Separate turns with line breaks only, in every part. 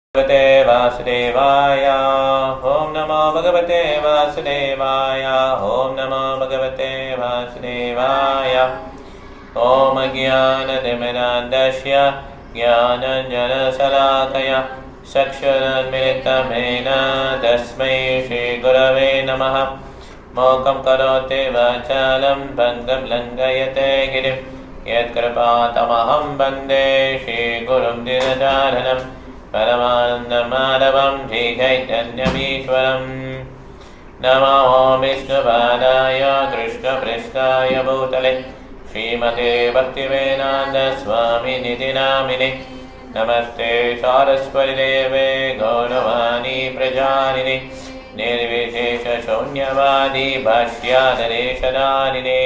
भगवते वासुदेवाय ॐ नमो भगवते वासुदेवाय ॐ नमो भगवते वासुदेवाय ॐ ज्ञाननिमिनान्दस्य ज्ञानञ्जनशलाकय चक्षुरुन्मिलितमेन तस्मै श्रीगुरवे नमः मोकं करोति वाचालं भङ्गं लङ्घयते गिरिं यत्कृपातमहं वन्दे श्रीगुरुं दिनचारणम् परमानन्दमाधवं श्रीचैतन्यमीश्वरम् नमो विष्णुपादाय कृष्णपृष्ठाय भूतले श्रीमते भक्तिवेदान्तस्वामिनिधि नामिने नमस्ते सारस्वतिदेवे गौरवाणी प्रजानिने निर्विशेषशून्यवादी भाष्यादरेशदानिने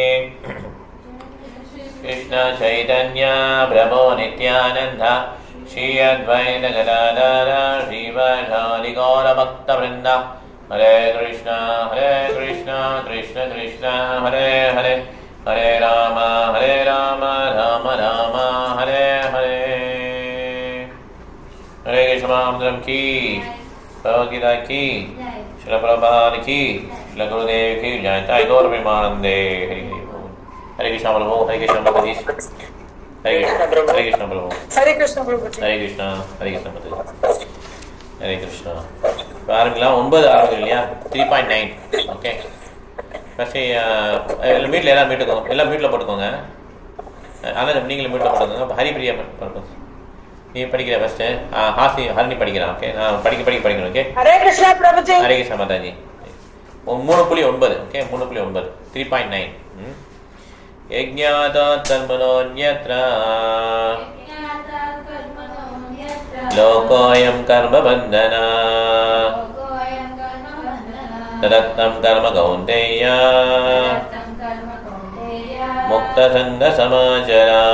कृष्ण चैतन्य प्रभो नित्यानन्द श्री अद्वैत गदाधर श्रीवशादि गौरभक्तवृन्द हरे कृष्ण हरे कृष्ण कृष्ण कृष्ण हरे हरे हरे राम हरे राम राम राम हरे हरे हरे कृष्ण महामंत्रम की भगवदगीता की श्री प्रभात की श्री गुरुदेव की जयता गौर प्रेमानंदे हरि हरि बोल हरे कृष्ण प्रभु हरे कृष्ण प्रभु हरे कृष्ण हरे कृष्ण प्रभु
ஹரே கிருஷ்ண பிரபுஜி
ஹரே கிருஷ்ணா ஹரே கிருஷ்ணா மது ஹரே கிருஷ்ணா இப்போ ஆரம்பிக்கலாம் ஒன்பது ஆரம்பிக்கும் இல்லையா three point nine okay first எல்லாம் வீட்டில் எல்லாம் மீட்டுக்கோங்க எல்லாம் மீட்டில் போட்டுக்கோங்க அதான் நீங்களும் மீட்டில் போட்டுக்கோங்க இப்போ ஹரிப்பிரியா பர்பஸ் நீ படிக்கிற ஃபஸ்ட்டு ஹாசி ஹரணி படிக்கிறான் ஓகே நான் படிக்க படிக்க படிக்கணும் ஓகே
ஹரே கிருஷ்ணா பிரபுஜி
ஹரே கிருஷ்ணா மாதாஜி ஒ- மூணு புள்ளி ஒன்பது ஓகே மூணு புள்ளி ஒன்பது த்ரீ பாயிண்ட் நைன் यज्ञाता तन्मनोऽन्यत्र लोकोऽयं कर्मबन्धन तदत्तं कर्म कौन्तेय मुक्तसङ्गसमाचरा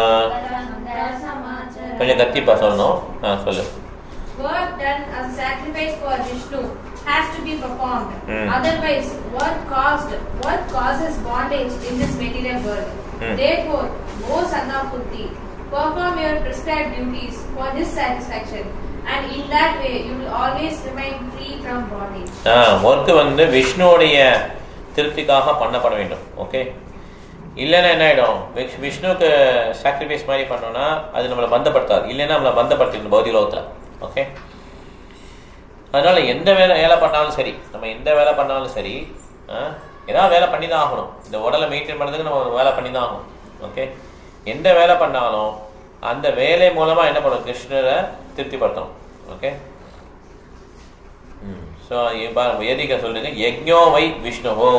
கொஞ்சம் கத்திப்பா சொல்லணும் ஆ சொல்லு
Work done as a sacrifice for Vishnu has to be performed.
Hmm.
Otherwise, what caused what causes bondage in this material world?
Hmm.
Therefore, O son of Putti, perform your prescribed duties for this satisfaction, and in that way you will always remain free from bondage.
Work வந்து விஷ்ணுவுடைய திருப்திக்காக பண்ணப்பட வேண்டும் okay இல்லைன்னா என்ன ஆகிடும் wish விஷ்ணுவுக்கு sacrifice மாதிரி பண்ணோம்னா அது நம்மளை பந்தப்படுத்தாது இல்லைன்னா நம்மளை பந்தப்படுத்திடும் பௌதிக லோகத்தில் ஓகே அதனால எந்த வேலை வேலை பண்ணாலும் சரி நம்ம எந்த வேலை பண்ணாலும் சரி ஆ, ஏதாவது வேலை பண்ணி தான் ஆகணும் இந்த உடலை மெயின்டைன் பண்ணுறதுக்கு நம்ம ஒரு வேலை பண்ணி தான் ஆகணும் ஓகே எந்த வேலை பண்ணாலும் அந்த வேலை மூலமா என்ன பண்ணணும் கிருஷ்ணரை திருப்திப்படுத்தணும் ஓகே ஸோ வேதிக்க சொல்லுங்க யஜ்ஞோ வை விஷ்ணுவோ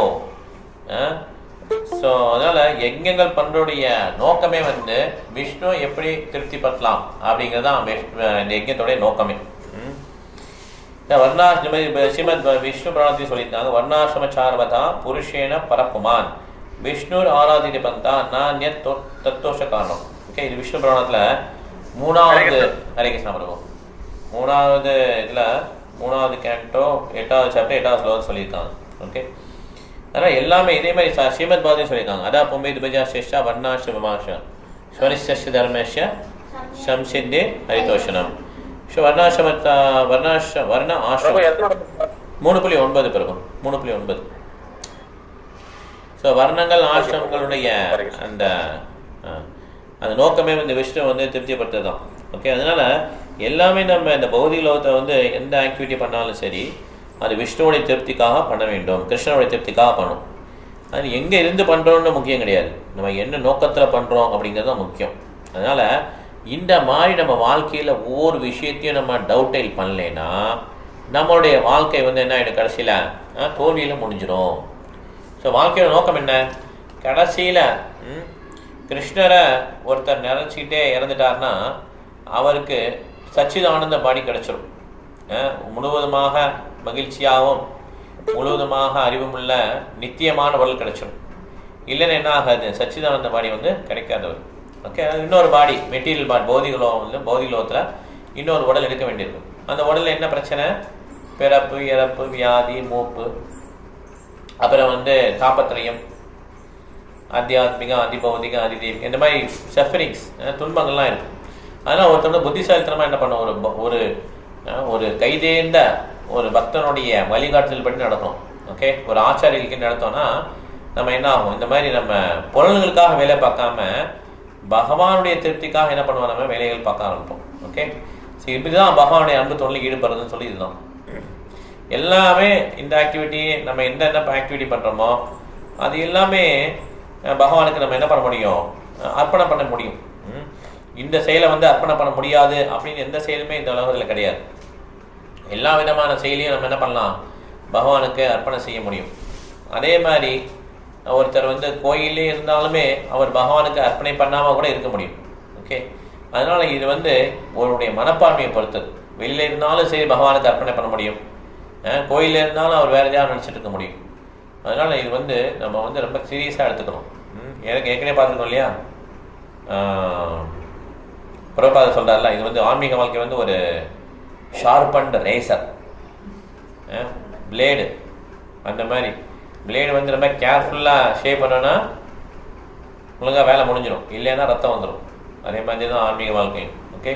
ஸோ அதனால யஜ்ஞங்கள் பண்றோடைய நோக்கமே வந்து விஷ்ணு எப்படி திருப்திப்படுத்தலாம் அப்படிங்கிறது தான் விஷ்ணு- இந்த யஜ்ஞத்தோடைய நோக்கமே ம். இந்த வர்ணாசிரம இப்ப ஸ்ரீமத் விஷ்ணு பிராணத்தையும் சொல்லியிருக்காங்க வர்ணாசிரம சார்வதா புருஷேன பரப்புமான் விஷ்ணு ஆராதித பந்தா நான் தத்தோஷ காரணம் ஓகே இது விஷ்ணு புராணத்துல மூணாவது ஹரே கிருஷ்ணா பிரபு மூணாவது இதுல மூணாவது கேண்டோ எட்டாவது சாப்டர் எட்டாவது ஸ்லோகம் சொல்லியிருக்காங்க ஓகே அதனால் எல்லாமே இதே மாதிரி ச- ஸ்ரீமத் பாதையும் சொல்லியிருக்காங்க அதா பொம்பை துபஜா சேஷா வர்ணாசிரமாஷா ஸ்வரிஷ்ய தர்மேஷ சம்சித்தே ஹரிதோஷனம் ஸோ வர்ணாசிரம வர்ணாஷ வர்ண
பிரபு
ஆசிரமம்
எத்தனை
மூணு புள்ளி ஒன்பது பிரபு மூணு புள்ளி ஒன்பது ஸோ வர்ணங்கள் ஆசிரமங்களுடைய அந்த அஹ், அந்த நோக்கமே வந்து விஷ்ணு வந்து திருப்திப்படுத்துறது தான் ஓகே அதனால எல்லாமே நம்ம இந்த பௌதிக லோகத்தை வந்து எந்த ஆக்டிவிட்டி பண்ணாலும் சரி அது விஷ்ணுவுடைய திருப்திக்காக பண்ண வேண்டும் கிருஷ்ணனுடைய திருப்திக்காக பண்ணணும் அது எங்கே இருந்து பண்ணுறோன்னு முக்கியம் கிடையாது நம்ம என்ன நோக்கத்தில் பண்ணுறோம் அப்படிங்கிறது தான் முக்கியம் அதனால் இந்த மாதிரி நம்ம வாழ்க்கையில் ஒவ்வொரு விஷயத்தையும் நம்ம டவுட்டைல் பண்ணலைன்னா நம்மளுடைய வாழ்க்கை வந்து என்ன ஆகிடும் கடைசியில் தோல்வியில் முடிஞ்சிடும் ஸோ வாழ்க்கையோட நோக்கம் என்ன கடைசியில் கிருஷ்ணரை ஒருத்தர் நினச்சிக்கிட்டே இறந்துட்டாருன்னா அவருக்கு சச்சிதானந்த பாடி கிடைச்சிரும் அஹ் முழுவதுமாக மகிழ்ச்சியாகவும் முழுவதுமாக அறிவுமுள்ள நித்தியமான உடல் கிடைச்சிரும் இல்லைன்னா என்ன ஆகாது சச்சிதானந்த பாடி வந்து கிடைக்காதவர் ஓகே இன்னொரு பாடி மெட்டீரியல் பாடி பௌதிக லோகம் வந்து பௌதிக லோகத்தில் இன்னொரு உடல் எடுக்க வேண்டியிருக்கும் அந்த உடலில் என்ன பிரச்சனை பிறப்பு இறப்பு வியாதி மூப்பு அப்புறம் வந்து தாபத்திரயம் ஆத்தியாத்மிக அதிபௌதிக அதிதெய்வம் இந்த மாதிரி சஃபரிங்ஸ் துன்பங்கள்லாம் இருக்கு அதனால ஒருத்தர் வந்து புத்திசாலித்தனமா என்ன பண்ணும் ஒரு ப- ஒரு அஹ், ஒரு கைதேர்ந்த ஒரு பக்தனுடைய வழிகாட்டுதல் படி நடக்கணும் ஓகே ஒரு ஆச்சாரியர்களுக்கு நடத்தோம்னா நம்ம என்ன ஆகும் இந்த மாதிரி நம்ம புலன்களுக்காக வேலை பார்க்காம பகவானுடைய திருப்திக்காக என்ன பண்ணுவோம் நம்ம வேலைகள் பார்க்க ஆரம்பிப்போம் ஓகே சரி இப்படிதான் பகவானுடைய அன்பு தொழில் ஈடுபடுறதுன்னு சொல்லி இதுதான் எல்லாமே இந்த ஆக்டிவிட்டி நம்ம எந்த என்ன ஆக்டிவிட்டி பண்றோமோ அது எல்லாமே அஹ், பகவானுக்கு நம்ம என்ன பண்ண முடியும் அஹ், அர்ப்பணம் பண்ண முடியும் ம். இந்த செயலை வந்து அர்ப்பணம் பண்ண முடியாது அப்படின்னு எந்த செயலுமே இந்த உலகத்தில் கிடையாது எல்லா விதமான செயலையும் நம்ம என்ன பண்ணலாம் பகவானுக்கு அர்ப்பணம் செய்ய முடியும் அதே மாதிரி ஒருத்தர் வந்து கோயிலே இருந்தாலுமே அவர் பகவானுக்கு அர்ப்பணை பண்ணாம கூட இருக்க முடியும் ஓகே அதனால இது வந்து அவருடைய மனப்பான்மையை பொறுத்தது வெளியில இருந்தாலும் சரி பகவானுக்கு அர்ப்பணை பண்ண முடியும் அஹ் கோயில்ல இருந்தாலும் அவர் வேற எதாவது நினைச்சிட்டு இருக்க முடியும் அதனால இது வந்து நம்ம வந்து ரொம்ப சீரியஸா எடுத்துக்கணும் ம், எனக்கு ஏற்கனவே பார்த்துருக்கோம் இல்லையா புறப்பாத சொல்றாருல இது வந்து ஆன்மீக வாழ்க்கை வந்து ஒரு ஷார்பண்ட் ரேசர் பிளேடு அந்த மாதிரி பிளேடு வந்து ரொம்ப கேர்ஃபுல்லாக ஷேப் பண்ணோன்னா ஒழுங்கா வேலை முடிஞ்சிடும் இல்லைன்னா ரத்தம் வந்துடும் அதே மாதிரி தான் ஆன்மீக வாழ்க்கை ஓகே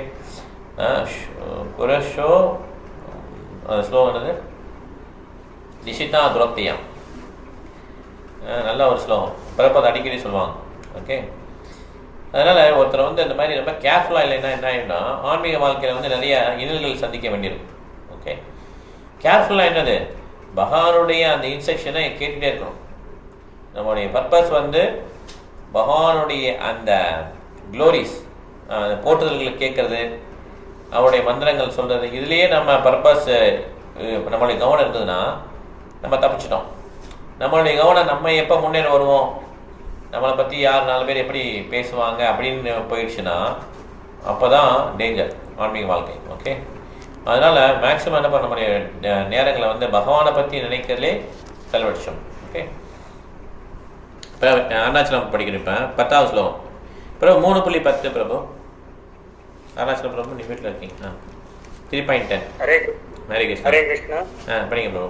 குரஷோ ஸ்லோ என்னது நிஷிதா துரத்தியம் நல்ல ஒரு ஸ்லோகம் பிறப்பது அடிக்கடி சொல்லுவாங்க ஓகே அதனால ஒருத்தர் வந்து இந்த மாதிரி ரொம்ப கேர்ஃபுல்லாக இல்லைன்னா என்ன ஆகிடும்னா ஆன்மீக வாழ்க்கையில் வந்து நிறைய இன்னல்கள் சந்திக்க வேண்டியிருக்கும் ஓகே கேர்ஃபுல்லாக என்னது பகவானுடைய அந்த இன்ஸ்ட்ரக்ஷனை கேட்டுகிட்டே இருக்கணும் நம்மளுடைய பர்பஸ் வந்து பகவானுடைய அந்த க்ளோரிஸ் போற்றுதல்களை கேட்கறது அவருடைய மந்திரங்கள் சொல்றது இதுலேயே நம்ம பர்பஸ் நம்மளுடைய கவனம் இருந்ததுன்னா நம்ம தப்பிச்சிட்டோம் நம்மளுடைய கவனம் நம்ம எப்போ முன்னேற வருவோம் நம்மளை பற்றி யார் நாலு பேர் எப்படி பேசுவாங்க அப்படின்னு போயிடுச்சுன்னா அப்போ தான் டேஞ்சர் ஆன்மீக வாழ்க்கை ஓகே அதனால் மேக்ஸிமம் என்ன பண்ண முடியும் நே- நேரங்களை வந்து பகவானை பற்றி நினைக்கிறதுலே செலவழிச்சோம் ஓகே இப்போ அருணாச்சலம் படிக்கிறேன் இப்போ பத்தாவது ஸ்லோகம் பிரபு மூணு புள்ளி பத்து பிரபு அருணாச்சலம் பிரபு நீ வீட்டில் இருக்கீங்க ஆ three point ten
Hare
Hare Krishna
Hare Krishna
ஆ படிங்க பிரபு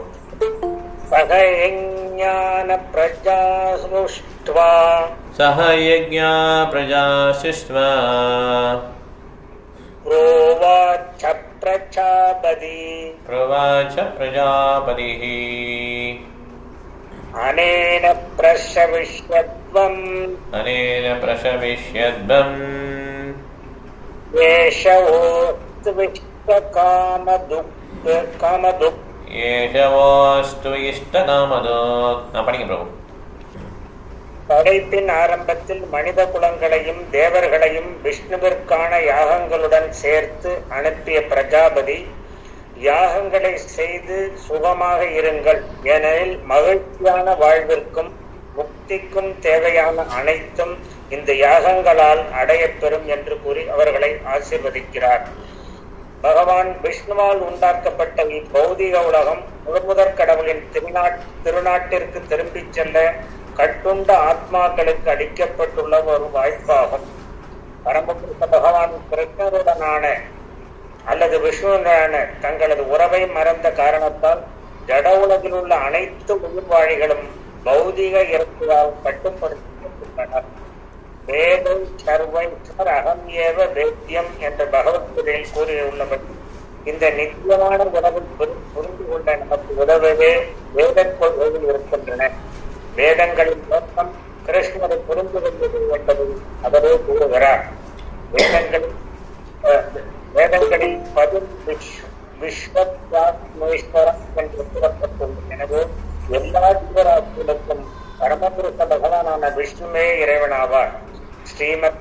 सह प्रजा सृष्ट्वा
सह यज्ञा प्रजा शिष्ट्वा
प्रोवाच प्रजापति
प्रवाच प्रजापतिः
अनेन प्रशविष्यत्वम्
अनेन प्रशविष्यद्वम्
एषवोऽस्तु विश्वकामदुःख कामदुःख
ஏஷவோஸ்து இஷ்டகாமதோ நான் படிங்க பிரபு
படைப்பின் ஆரம்பத்தில் மனித குலங்களையும் தேவர்களையும் விஷ்ணுவிற்கான யாகங்களுடன் சேர்த்து அனுப்பிய பிரஜாபதி யாகங்களை செய்து சுகமாக இருங்கள் ஏனெனில் மகிழ்ச்சியான வாழ்விற்கும் முக்திக்கும் தேவையான அனைத்தும் இந்த யாகங்களால் அடையப்பெறும் என்று கூறி அவர்களை ஆசீர்வதிக்கிறார் பகவான் விஷ்ணுவால் உண்டாக்கப்பட்ட இப்பௌதிக உலகம் முழுமுதற் கடவுளின் திருநாட் திருநாட்டிற்கு திரும்பிச் செல்ல கட்டுண்ட ஆத்மாக்களுக்கு அளிக்கப்பட்டுள்ள ஒரு வாய்ப்பாகும் பரமபுருஷ பகவான் கிருஷ்ணருடனான அல்லது விஷ்ணுவுடனான தங்களது உறவை மறந்த காரணத்தால் ஜட உலகில் உள்ள அனைத்து உயிர்வாழிகளும் பௌதிக இறப்புகளால் கட்டுப்படுத்தப்பட்டுள்ளனர் வேதை சர்வைஸ்வர் அகம் ஏவ வேத்தியம் என்ற பகவத்கீதையில் கூறியுள்ளபடி இந்த நித்தியமான உறவை புரி- புரிந்து கொள்ள நமக்கு உதவவே வேத கொள்கைகள் இருக்கின்றன வேதங்களின் நோக்கம் கிருஷ்ணரை புரிந்து கொள்வது என்பதை அவரே கூறுகிறார் வேதங்களில் அஹ், வேதங்களில் பதில் விஸ்வ விஸ்வத்வாத்மேஸ்வரம் என்று கூறப்பட்டுள்ளது எனவே எல்லா ஜீவராசிகளுக்கும் பரமபுருஷ பகவானான விஷ்ணுவே இறைவனாவார் ஸ்ரீமத்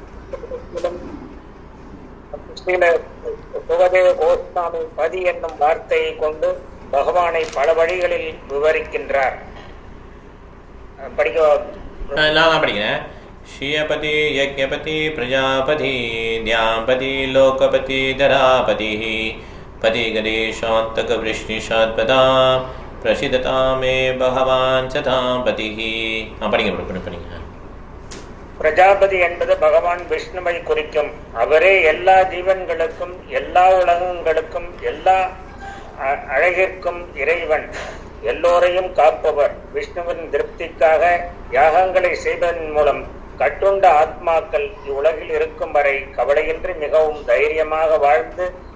ஸ்ரீல சுகதேவ கோஸ்வாமி பதி என்னும் வார்த்தையை கொண்டு பகவானை பல வழிகளில் விவரிக்கின்றார் அஹ் படிக்க
நான் நான் படிக்கிறேன் ஷியபதி யஜ்ஞபதி பிரஜாபதி தியாம்பதி லோகபதி தராபதி பதி கணேஷாந்தக விஷ்ணிஷாத்பதா பிரசிததா மே பகவான் சதாபதி ஆ படிங்க பிரபு, படிங்க படிங்க
பிரஜாபதி என்பது பகவான் விஷ்ணுவை குறிக்கும் அவரே எல்லா ஜீவன்களுக்கும் எல்லா உலகங்களுக்கும் எல்லா அ- அழகிற்கும் இறைவன் எல்லோரையும் காப்பவர் விஷ்ணுவின் திருப்திக்காக யாகங்களை செய்வதன் மூலம் கட்டுண்ட ஆத்மாக்கள் இவ்வுலகில் இருக்கும் வரை கவலையின்றி மிகவும் தைரியமாக வாழ்ந்து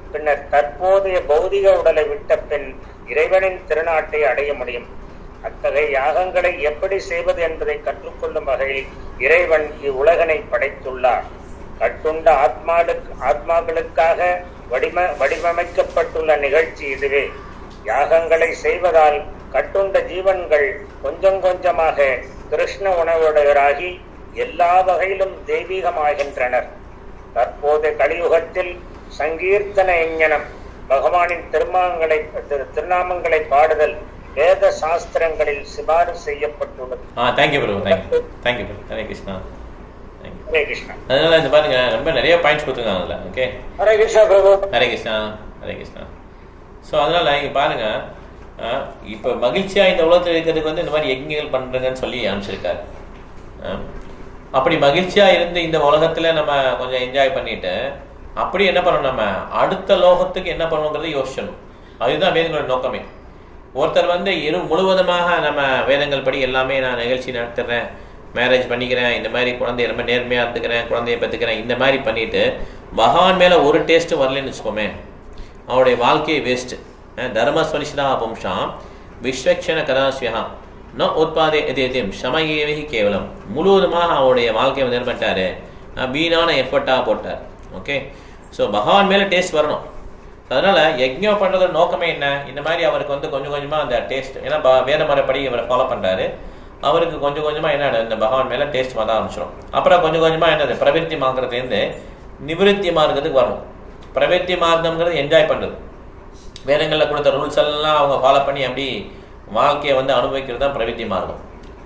பின்னர் தற்போதைய பௌதிக உடலை விட்ட பின் இறைவனின் திருநாட்டை அடைய முடியும் அத்தகைய யாகங்களை எப்படி செய்வது என்பதை கற்றுக்கொள்ளும் வகையில் இறைவன் இவ்வுலகனை படைத்துள்ளார் கட்டுண்ட ஆத்மாளுக்கு ஆத்மாக்களுக்காக வடிவ வடிவமைக்கப்பட்டுள்ள நிகழ்ச்சி இதுவே யாகங்களை செய்வதால் கட்டுண்ட ஜீவன்கள் கொஞ்சம் கொஞ்சமாக கிருஷ்ண உணவுடையராகி எல்லா வகையிலும் தெய்வீகமாகின்றனர் தற்போது கலியுகத்தில் சங்கீர்த்தன எஞ்ஞனம் பகவானின் திருமாங்களை திரு- திருநாமங்களை பாடுதல் வேத சாஸ்திரங்களில் சிபாரிசு செய்யப்பட்டுள்ளது
ஆ thank you bro thank you thank you bro Hare Krishna thank you
Hare Krishna
அதனால இந்த பாருங்க ரொம்ப நிறைய பாயிண்ட்ஸ் கொடுத்துருக்காங்க அதில் ஓகே
ஹரே கிருஷ்ணா பிரபு
ஹரே கிருஷ்ணா ஹரே கிருஷ்ணா ஸோ அதனால இங்கே பாருங்க அஹ், இப்போ மகிழ்ச்சியா இந்த உலகத்தில் இருக்கிறதுக்கு வந்து இந்த மாதிரி யஜ்ஞங்கள் பண்றங்கன்னு சொல்லி அனுப்பிச்சிருக்காரு அஹ், அப்படி மகிழ்ச்சியா இருந்து இந்த உலகத்துல நம்ம கொஞ்சம் என்ஜாய் பண்ணிட்டு அப்படி என்ன பண்ணணும் நம்ம அடுத்த லோகத்துக்கு என்ன பண்ணணுங்கிறத யோசிச்சணும் அதுதான் வேதங்களோட நோக்கமே ஒருத்தர் வந்து இரு முழுவதுமாக நம்ம வேதங்கள் படி எல்லாமே நான் நிகழ்ச்சி நடத்துறேன் மேரேஜ் பண்ணிக்கிறேன் இந்த மாதிரி குழந்தைய ரொம்ப நேர்மையாக இருந்துக்கிறேன் குழந்தைய பெற்றுக்கிறேன் இந்த மாதிரி பண்ணிட்டு பகவான் மேலே ஒரு டேஸ்ட்டு வரலன்னு வச்சுக்கோமே அவருடைய வாழ்க்கையை வேஸ்ட்டு தர்மஸ்வனிஷதா பும்சாம் விஸ்வக்ஷண கதாஸ்வியா ந உத்பாதே எதேதியம் சமயேவி கேவலம் முழுவதுமாக அவருடைய வாழ்க்கையை வந்து என்ன பண்ணிட்டாரு அஹ் வீணான எஃபர்ட்டாக போட்டார் ஓகே ஸோ பகவான் மேலே டேஸ்ட் வரணும் அதனால யஜ்ஞம் பண்றதோட நோக்கமே என்ன இந்த மாதிரி அவருக்கு வந்து கொஞ்சம் கொஞ்சமா அந்த டேஸ்ட் ஏன்னா ப- வேத முறைப்படி இவரை ஃபாலோ பண்றாரு அவருக்கு கொஞ்சம் கொஞ்சமா என்ன இந்த பகவான் மேல டேஸ்ட் வர ஆரம்பிச்சிடும் அப்புறம் கொஞ்சம் கொஞ்சமா என்னது பிரவிற்த்தி மார்க்கத்துலேருந்து நிவிருத்தி மார்க்கத்துக்கு வரணும் பிரவிற்த்தி மார்க்கம்ங்கிறது என்ஜாய் பண்றது வேதங்களில் கொடுத்த ரூல்ஸ் எல்லாம் அவங்க ஃபாலோ பண்ணி அப்படி வாழ்க்கையை வந்து அனுபவிக்கிறது தான் பிரவித்தி மார்க்கம்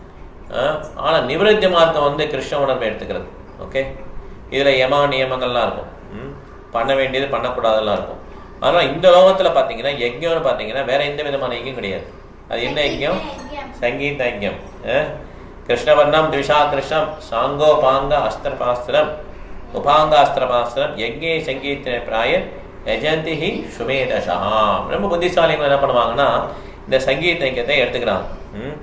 ஆஹ் ஆனா நிவிருத்தி மார்க்கம் வந்து கிருஷ்ண உணர்வை எடுத்துக்கிறது ஓகே இதுல யமா நியமங்கள்லாம் இருக்கும் ம்? பண்ண வேண்டியது பண்ணக்கூடாதெல்லாம் இருக்கும் அதனால இந்த லோகத்துல பாத்தீங்கன்னா யஜ்யம்னு பாத்தீங்கன்னா வேற எந்த விதமான யஜ்யம் கிடையாது அது என்ன யஜ்யம் சங்கீத யஜ்யம் ஆஹ்? கிருஷ்ணவர்ணம் திரிஷா கிருஷ்ணம் சாங்கோபாங்க அஸ்திரபாஸ்திரம் உபாங்க அஸ்திரபாஸ்திரம் யஜ்ஞே சங்கீத பிராய யஜந்தி ஹி சுமேதசா ரொம்ப புத்திசாலிகள் என்ன பண்ணுவாங்கன்னா இந்த சங்கீத யஜ்யத்தை எடுத்துக்கிறாங்க ம்?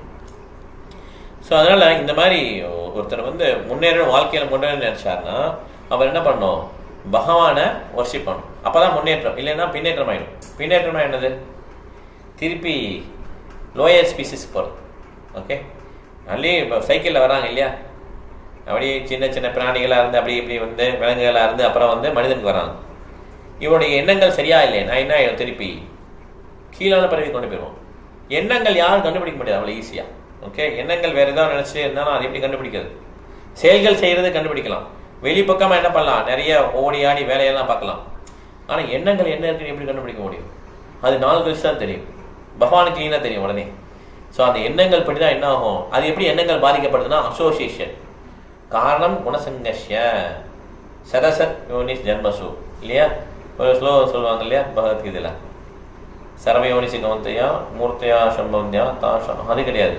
ஸோ அதனால இந்த மாதிரி ஒருத்தர் வந்து முன்னேற வாழ்க்கையில் முன்னேற நினைச்சாருன்னா அவர் என்ன பண்ணணும் பகவானை ஒர்ஷிப் பண்ணணும் அப்பதான் முன்னேற்றம் இல்லைன்னா பின்னேற்றம் ஆயிடும் பின்னேற்றம்னா என்னது திருப்பி லோயர் ஸ்பீசிஸ் போகிறது ஓகே அதுலேயே இப்போ சைக்கிளில் வராங்க இல்லையா அப்படியே சின்ன சின்ன பிராணிகளாக இருந்து அப்படி இப்படி வந்து விலங்குகளாக இருந்து அப்புறம் வந்து மனிதனுக்கு வராங்க இவருடைய எண்ணங்கள் சரியா இல்லை நான் என்ன ஆயிடும் திருப்பி கீழான பறவை கொண்டு போயிடுவோம் எண்ணங்கள் யாரும் கண்டுபிடிக்க முடியாது அவ்வளோ ஈஸியாக ஓகே எண்ணங்கள் வேற ஏதாவது நினைச்சு இருந்தாலும் அது எப்படி கண்டுபிடிக்கிறது செயல்கள் செய்யறது கண்டுபிடிக்கலாம் வெளிப்பக்கமா என்ன பண்ணலாம் நிறைய ஓடி ஆடி வேலையெல்லாம் பார்க்கலாம் ஆனா எண்ணங்கள் என்ன இருக்குன்னு எப்படி கண்டுபிடிக்க முடியும் அது நாலு கழிச்சு தான் தெரியும் பகவானுக்கு க்ளீனாக தெரியும் உடனே ஸோ அந்த எண்ணங்கள் படி தான் என்ன ஆகும் அது எப்படி எண்ணங்கள் பாதிக்கப்படுதுன்னா அசோசியேஷன் காரணம் குணசங்கஷ்ய சதசத் யோனிஸ் ஜென்மசு இல்லையா ஒரு ஸ்லோகம் சொல்லுவாங்க இல்லையா பகவத்கீதையில் சர்வயோனிசி கவந்தையா மூர்த்தையா சம்பவந்தியா தாஷம் அது கிடையாது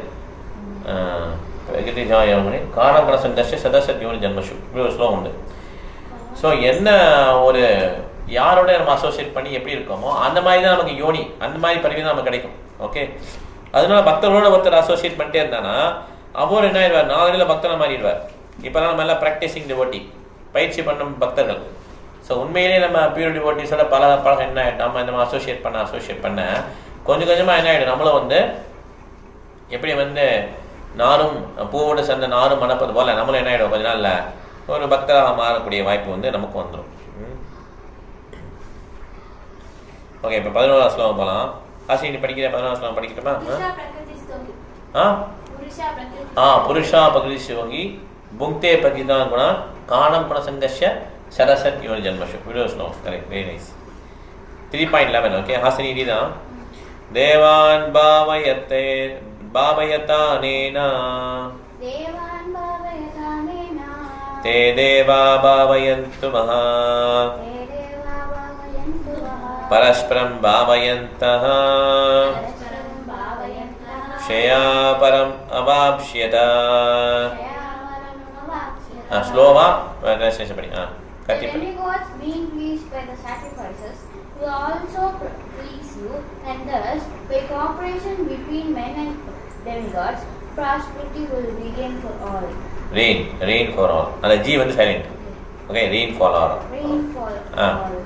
பிரகிருதிஜாயோனி காரணம் குணசங்கஷ்ய சதசத் யோனி ஜென்மசு இப்படி ஒரு ஸ்லோகம் உண்டு ஸோ என்ன ஒரு யாரோட நம்ம அசோசியேட் பண்ணி எப்படி இருக்கோமோ அந்த மாதிரி தான் நமக்கு யோனி அந்த மாதிரி பதவி தான் நமக்கு கிடைக்கும் ஓகே அதனால பக்தர்களோட ஒருத்தர் அசோசியேட் பண்ணிட்டே இருந்தானா அவர் என்ன ஆயிடுவார் நாளையில பக்தனை மாறிடுவார் இப்போதான் நம்ம எல்லாம் ப்ராக்டிசிங் டிவோட்டி பயிற்சி பண்ணும் பக்தர்கள் ஸோ உண்மையிலேயே நம்ம பியூர் டிவோட்டிஸோட பல பழகம் என்ன ஆயிடும் நம்ம இந்த அசோசியேட் பண்ண அசோசியேட் பண்ண கொஞ்சம் கொஞ்சமா என்ன ஆயிடும் நம்மளும் வந்து எப்படி வந்து நாரும் பூவோடு சேர்ந்த நாரும் மணப்பது போல நம்மளும் என்ன ஆயிடும் கொஞ்ச நாள்ல ஒரு பக்தராக மாறக்கூடிய வாய்ப்பு வந்து நமக்கு வந்துடும் ஓகே இப்போ பதினோராம் ஸ்லோகம் போகலாம் ஆசி நீ படிக்கிற பதினோராம் ஸ்லோகம் படிக்கட்டுமா
Purusha Prakriti Stogi.
ஆ
Purusha Prakriti.
ஆ புருஷா பகிரி சிவங்கி புங்தே பகிதான் குணா காணம் குணசங்கஷ்ய சரசத் யோனி ஜன்மஷு வீடியோ ஸ்லோகம் correct very nice three point eleven okay Hasini இதுதான் தேவான் பாவயத்தே பாவயதானேனா
Devan Bhavayatanena.
ते देवा भावयन्तु महा
Te Deva Bhavayantu Vaha.
परस्परं भावयन्तः
Parasparam Bhavayantaha.
क्षया परम् अवाप्स्यत
Jayavaram Navapsyata.
हाँ स्लो वा ट्रांसलेशन पढ़ी हाँ
The
कति पढ़ी
demigods being pleased by the sacrifices will also pr- please you, and thus, by cooperation between men and demigods, prosperity will begin for all.
Rain rain for all அந்த ஜி வந்து silent okay rain for all
Rain for
Ah.
all.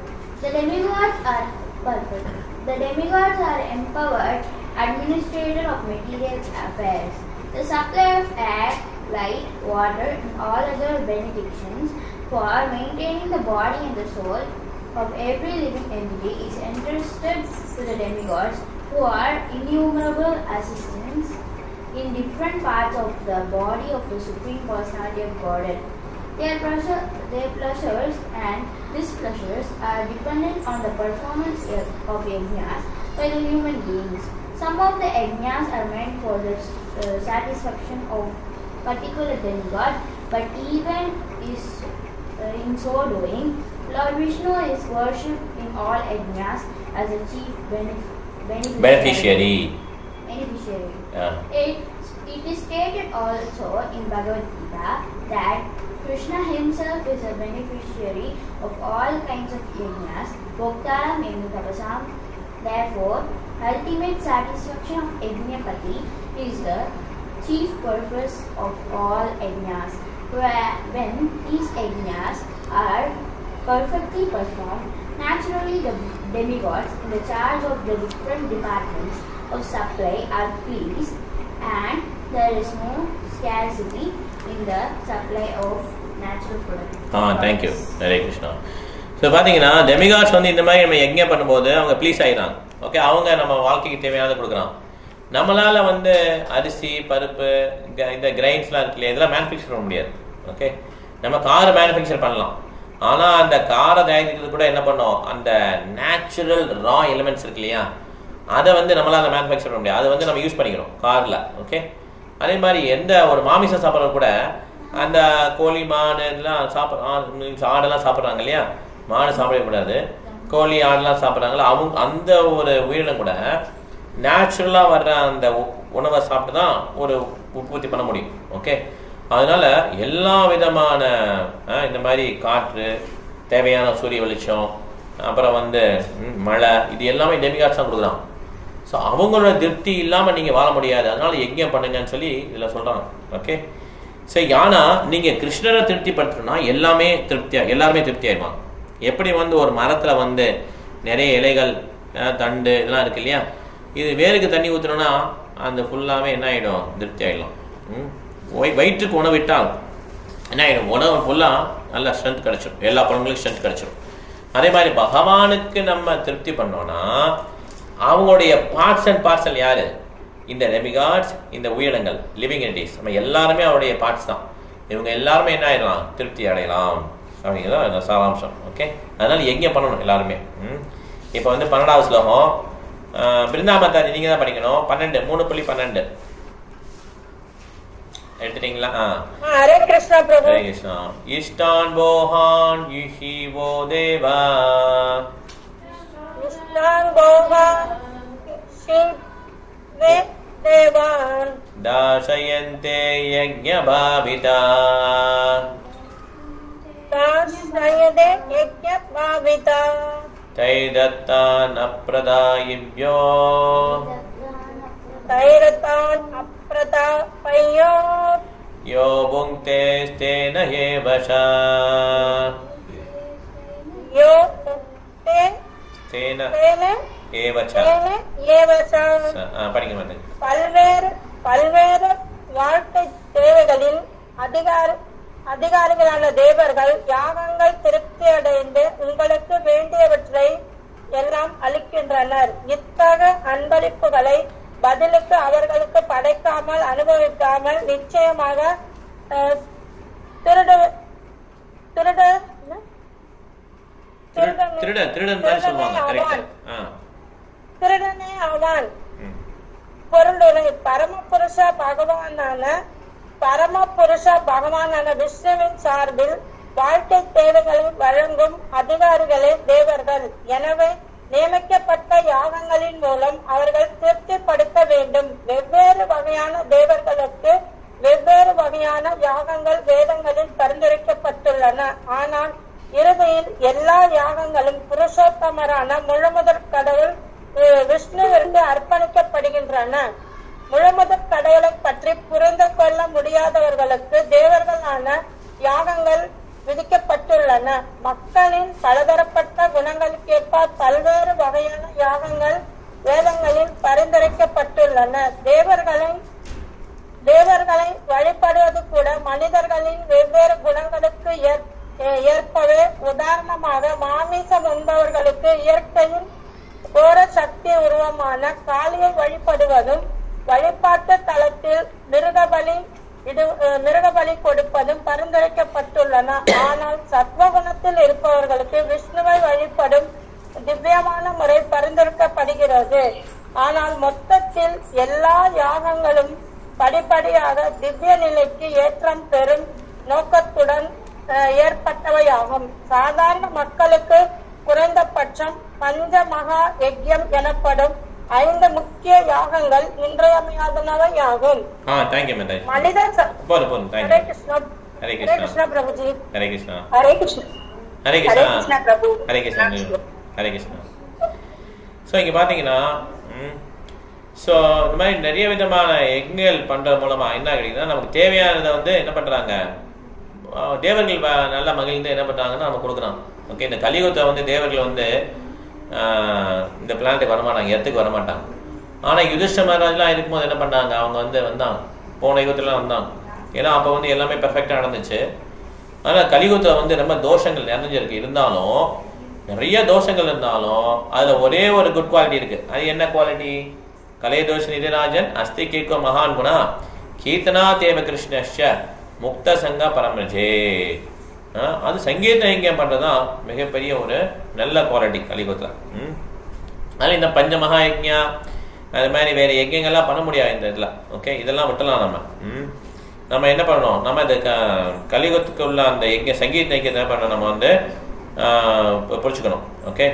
The demigods are perfect. The demigods are empowered administrator of material affairs. The supply of air, light, water, and all other benedictions for maintaining the body and the soul of every living entity is entrusted to the demigods, who are innumerable assistants in different parts of the body of the Supreme Personality of Godhead. Their, pleasure, their pleasures and displeasures are dependent on the performance of yajnas by the human beings. Some of the yajnas are meant for the uh, satisfaction of particular demigod, but even is uh, in so doing, Lord Vishnu is worshipped in all yajnas as a chief benef-
beneficiary
beneficiary.
Yeah.
It, it is stated also in Bhagavad Gita that Krishna himself is a beneficiary of all kinds of yajnas, Bhoktaram Yamutavasam. Therefore, ultimate satisfaction of Yajnapati is the chief purpose of all yajnas. Where- When these yajnas are perfectly performed, naturally the demigods in the charge of the different departments of supply are pleased and there is no scarcity in the supply of natural products.
ஆ thank you Hare Krishna so பார்த்தீங்கன்னா demigods வந்து இந்த மாதிரி நம்ம யஜ்ஞம் பண்ணும்போது அவங்க please ஆயிடுறாங்க ஓகே அவங்க நம்ம வாழ்க்கைக்கு தேவையானதை கொடுக்குறான் நம்மளால வந்து அரிசி பருப்பு க- இந்த கிரைன்ஸ்லாம் இருக்கு இல்லையா இதெல்லாம் மேனுஃபேக்சர் பண்ண முடியாது ஓகே நம்ம காரை மேனுஃபேக்சர் பண்ணலாம் ஆனால் அந்த காரை தயாரிக்கிறது கூட என்ன பண்ணோம் அந்த நேச்சுரல் ரா எலிமெண்ட்ஸ் இருக்கு இல்லையா அதை வந்து நம்மளால மேனுஃபேக்சர் பண்ண முடியாது அதை வந்து நம்ம யூஸ் பண்ணிக்கிறோம் காரில் ஓகே அதே மாதிரி எந்த ஒரு மாமிசம் சாப்பிட்றது கூட அந்த கோழி மாடு எல்லாம் சாப்பிட்ற ஆடெல்லாம் சாப்பிட்றாங்க இல்லையா மாடு சாப்பிடவே கூடாது கோழி ஆடெல்லாம் சாப்பிட்றாங்களா அவங்க அந்த ஒரு உயிரினம் கூட நேச்சுரலாக வர்ற அந்த உ- உணவை சாப்பிட்டு தான் ஒரு உற்பத்தி பண்ண முடியும் ஓகே அதனால எல்லா விதமான அஹ், இந்த மாதிரி காற்று தேவையான சூரிய வெளிச்சம் அப்புறம் வந்து ம், மழை இது எல்லாமே டெமிகாட்ஸ் தான் கொடுக்குறான் ஸோ அவங்களோட திருப்தி இல்லாமல் நீங்கள் வாழ முடியாது அதனால யஜ்ஞம் பண்ணுங்கன்னு சொல்லி இதில் சொல்கிறாங்க ஓகே சரி ஆனா நீங்கள் கிருஷ்ணரை திருப்திப்படுத்தணும்னா எல்லாமே திருப்தியா எல்லாருமே திருப்தி ஆயிடுவாங்க எப்படி வந்து ஒரு மரத்தில் வந்து நிறைய இலைகள் அஹ், தண்டு இதெல்லாம் இருக்கு இல்லையா இது வேருக்கு தண்ணி ஊற்றுனோன்னா அந்த ஃபுல்லாகவே என்ன ஆகிடும் திருப்தி ஆகிடும் ம் வய- வயிற்றுக்கு உணவு விட்டால் என்ன ஆகிடும் உணவு ஃபுல்லாக நல்ல ஸ்ட்ரென்த் கிடைச்சிடும் எல்லா பழங்களுக்கும் ஸ்ட்ரென்த் கிடைச்சிடும் அதே மாதிரி பகவானுக்கு நம்ம திருப்தி பண்ணோம்னா அவங்களுடைய பார்ட்ஸ் அண்ட் பார்சல் யாரு இந்த ரெமிகார்ட்ஸ் இந்த உயிரினங்கள் லிவிங் என்டிஸ் நம்ம எல்லாருமே அவருடைய பார்ட்ஸ் தான் இவங்க எல்லாருமே என்ன ஆயிடலாம் திருப்தி அடையலாம் அப்படிங்கிறது அந்த சாராம்சம் ஓகே அதனால எங்கே பண்ணணும் எல்லாருமே ம் இப்போ வந்து பன்னெண்டாவது ஸ்லோகம் அஹ், பிருந்தாமத்தாரி நீங்கள் தான் படிக்கணும் பன்னெண்டு மூணு புள்ளி பன்னெண்டு எடுத்துட்டீங்களா ஆ
हरे कृष्णा प्रभु
हरे कृष्णा इष्टान् बोहान् युहि वो देवा
कृष्णान् भोगान् शिवे देवान्
दाशयन्ते यज्ञभाविता
दाशयदे यज्ञभाविता
तैदत्ता न प्रदायिभ्यो
तैरतान् अप्रतापयो
यो भुङ्क्ते स्तेन एव च
यो ते
तेन
तेन
एव च
तेन एव च
ச- ஆ, படிக்க மாட்டேன்
பல்வேறு பல்வேறு வாழ்க்கை தேவைகளில் அதிகார அதிகாரிகளான தேவர்கள் யாகங்கள் திருப்தி அடைந்து உங்களுக்கு வேண்டியவற்றை எல்லாம் அளிக்கின்றனர் இத்தக அன்பளிப்புகளை பதிலுக்கு அவர்களுக்கு படைக்காமல் அனுபவிக்காமல் நிச்சயமாக அஹ், திருடு திருடு என்ன?
திருடன் திருடன் திருடன் தான் சொல்லுவாங்க
திருடனே
கரெக்ட்
ஆவான்.
ஆ
திருடனே ஆவான்
ம்.
பொருளுரை பரமபுருஷ பகவானான பரமபுருஷ பகவானான விஷ்ணுவின் சார்பில் வாழ்க்கை தேவைகளை வழங்கும் அதிகாரிகளே தேவர்கள் எனவே நியமிக்கப்பட்ட யாகங்களின் மூலம் அவர்கள் திருப்திப்படுத்த வேண்டும் வெவ்வேறு வகையான தேவர்களுக்கு வெவ்வேறு வகையான யாகங்கள் வேதங்களில் பரிந்துரைக்கப்பட்டுள்ளன ஆனால் இறுதியில் எல்லா யாகங்களும் புருஷோத்தமரான முழுமுதற் கடவுள் அஹ், விஷ்ணுவிற்கு அர்ப்பணிக்கப்படுகின்றன முழுமுதற் கடவுளை பற்றி புரிந்து கொள்ள முடியாதவர்களுக்கு தேவர்களான யாகங்கள் விதிக்கப்பட்டுள்ளன மக்களின் பலதரப்பட்ட குணங்களுக்கேற்ப பல்வேறு வகையான யாகங்கள் வேதங்களில் பரிந்துரைக்கப்பட்டுள்ளன தேவர்களை தேவர்களை வழிபடுவது கூட மனிதர்களின் வெவ்வேறு குணங்களுக்கு ஏற்- ஏ- ஏற்பவே உதாரணமாக மாமிசம் உண்பவர்களுக்கு இயற்கையின் கோர சக்தி உருவமான காளியை வழிபடுவதும் வழிபாட்டு தளத்தில் மிருகபலி இது அஹ், மிருகபலி கொடுப்பதும் பரிந்துரைக்கப்பட்டுள்ளன ஆனால் சத்வகுணத்தில் இருப்பவர்களுக்கு விஷ்ணுவை வழிபடும் திவ்யமான முறை பரிந்துரைக்கப்படுகிறது ஆனால் மொத்தத்தில் எல்லா யாகங்களும் படிப்படியாக திவ்ய நிலைக்கு ஏற்றம் பெறும் நோக்கத்துடன் அஹ், ஏற்பட்டவையாகும் சாதாரண மக்களுக்கு குறைந்தபட்சம் பஞ்ச மகா யஜ்யம் எனப்படும் ஐந்து முக்கிய யாகங்கள் இன்றியமையாதனவையாகும்
ஆ தேங்க்யூ மேம் தேங்க்யூ
மனித ச-
போதும் போதும்
ஹரே
தேங்க்யூ
கிருஷ்ணா
ஹரே
ஹரே
கிருஷ்ணா
கிருஷ்ணா பிரபுஜி
ஹரே கிருஷ்ணா
ஹரே கிருஷ்ணா
ஹரே
ஹரே
கிருஷ்ணா
கிருஷ்ணா பிரபு
ஹரே கிருஷ்ணா ஹரே கிருஷ்ணா ஸோ இங்கே பார்த்தீங்கன்னா ஸோ இந்த மாதிரி நிறைய விதமான எங்கள் பண்ணுறது மூலமாக என்ன கிடைக்குதுன்னா நமக்கு தேவையானதை வந்து என்ன பண்ணுறாங்க தேவர்கள் வ- நல்லா மகிழ்ந்து என்ன பண்ணுறாங்கன்னா நம்ம கொடுக்குறோம் ஓகே இந்த கலியுகத்தை வந்து தேவர்கள் வந்து ஆஹ், இந்த பிளானட்டுக்கு வரமாட்டாங்க இடத்துக்கு வரமாட்டாங்க ஆனால் யுதிஷ்ட மகாராஜ்லாம் இருக்கும்போது என்ன பண்ணாங்க அவங்க வந்து வந்தாங்க போன யுகத்துலாம் வந்தாங்க ஏன்னா அப்போ வந்து எல்லாமே பெர்ஃபெக்டாக நடந்துச்சு ஆனால் கலியுகத்தில் வந்து ரொம்ப தோஷங்கள் நிறைஞ்சிருக்கு இருந்தாலும் நிறைய தோஷங்கள் இருந்தாலும் அதில் ஒரே ஒரு குட் குவாலிட்டி இருக்கு அது என்ன குவாலிட்டி கலைதோஷ நிதிராஜன் அஸ்தி கேட்க மகான் குணா கீர்த்தனா தேவ கிருஷ்ணஷ முக்த சங்க பரமஜே ஆஹ் அது சங்கீத இங்கியம் பண்ணுறதுதான் மிகப்பெரிய ஒரு நல்ல குவாலிட்டி கலியுகத்தில் ம் அதனால இந்த பஞ்ச மகா யஜ்ஞா அது மாதிரி வேற யஜ்யங்கள்லாம் பண்ண முடியாது இந்த இதில் ஓகே இதெல்லாம் விட்டலாம் நம்ம ம் நம்ம என்ன பண்ணணும் நம்ம இந்த க கலியுகத்துக்கு உள்ள அந்த யஜ்ய சங்கீத யஜ்யத்தை என்ன பண்ணணும் நம்ம வந்து ஆஹ் பு- புரிச்சுக்கணும் ஓகே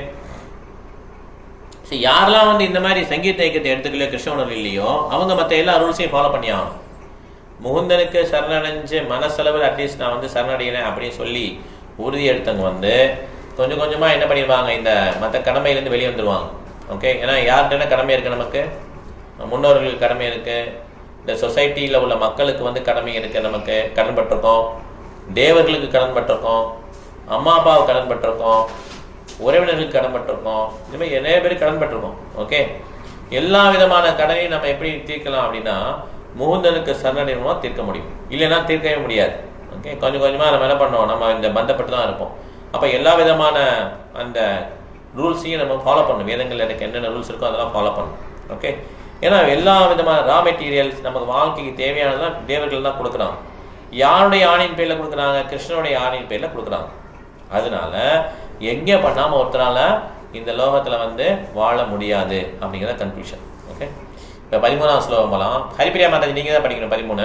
சரி யாரெல்லாம் வந்து இந்த மாதிரி சங்கீத யஜ்யத்தை எடுத்துக்கலையோ கிருஷ்ண உணர்வு இல்லையோ அவங்க மற்ற எல்லா ரூல்ஸையும் ஃபாலோ பண்ணி ஆகணும் முகுந்தனுக்கு சரணடைஞ்சு மனசளவில் அட்லீஸ்ட் நான் வந்து சரணடைகிறேன் அப்படின்னு சொல்லி உறுதி எடுத்தவங்க வந்து கொஞ்சம் கொஞ்சமாக என்ன பண்ணிடுவாங்க இந்த மற்ற கடமையிலேருந்து வெளியே வந்துடுவாங்க ஓகே ஏன்னா யார்கிட்ட என்ன கடமை இருக்குது நமக்கு முன்னோர்களுக்கு கடமை இருக்குது இந்த சொசைட்டியில் உள்ள மக்களுக்கு வந்து கடமை இருக்குது நமக்கு கடன்பட்டிருக்கோம் தேவர்களுக்கு கடன்பட்டிருக்கோம் அம்மா அப்பாவுக்கு கடன்பட்டிருக்கோம் உறவினர்களுக்கு கடன்பட்டிருக்கோம் இந்த மாதிரி நிறைய பேர் கடன்பட்டிருக்கோம் ஓகே எல்லா விதமான கடனையும் நம்ம எப்படி தீர்க்கலாம் அப்படின்னா முகுந்தனுக்கு சரணடைமா தீர்க்க முடியும் இல்லைன்னா தீர்க்கவே முடியாது ஓகே கொஞ்சம் கொஞ்சமாக நம்ம என்ன பண்ணோம் நம்ம இந்த பந்தப்பட்டு தான் இருப்போம் அப்போ எல்லா விதமான அந்த ரூல்ஸையும் நம்ம ஃபாலோ பண்ணணும் வேதங்கள் எனக்கு என்னென்ன ரூல்ஸ் இருக்கோ அதெல்லாம் ஃபாலோ பண்ணணும் ஓகே ஏன்னா எல்லா விதமான ரா மெட்டீரியல்ஸ் நமக்கு வாழ்க்கைக்கு தேவையானதெல்லாம் தேவர்கள் தான் கொடுக்குறாங்க யாருடைய ஆணின் பேரில் கொடுக்குறாங்க கிருஷ்ணனுடைய ஆணின் பேரில் கொடுக்குறாங்க அதனால எங்கே பண்ணாமல் ஒருத்தரால இந்த லோகத்தில் வந்து வாழ முடியாது அப்படிங்கிறத கன்க்ளூஷன் ஓகே இப்போ பதிமூணாம் ஸ்லோகம் போகலாம் ஹரிப்பிரியா மாதாஜி நீங்கள் தான் படிக்கணும் பதிமூணு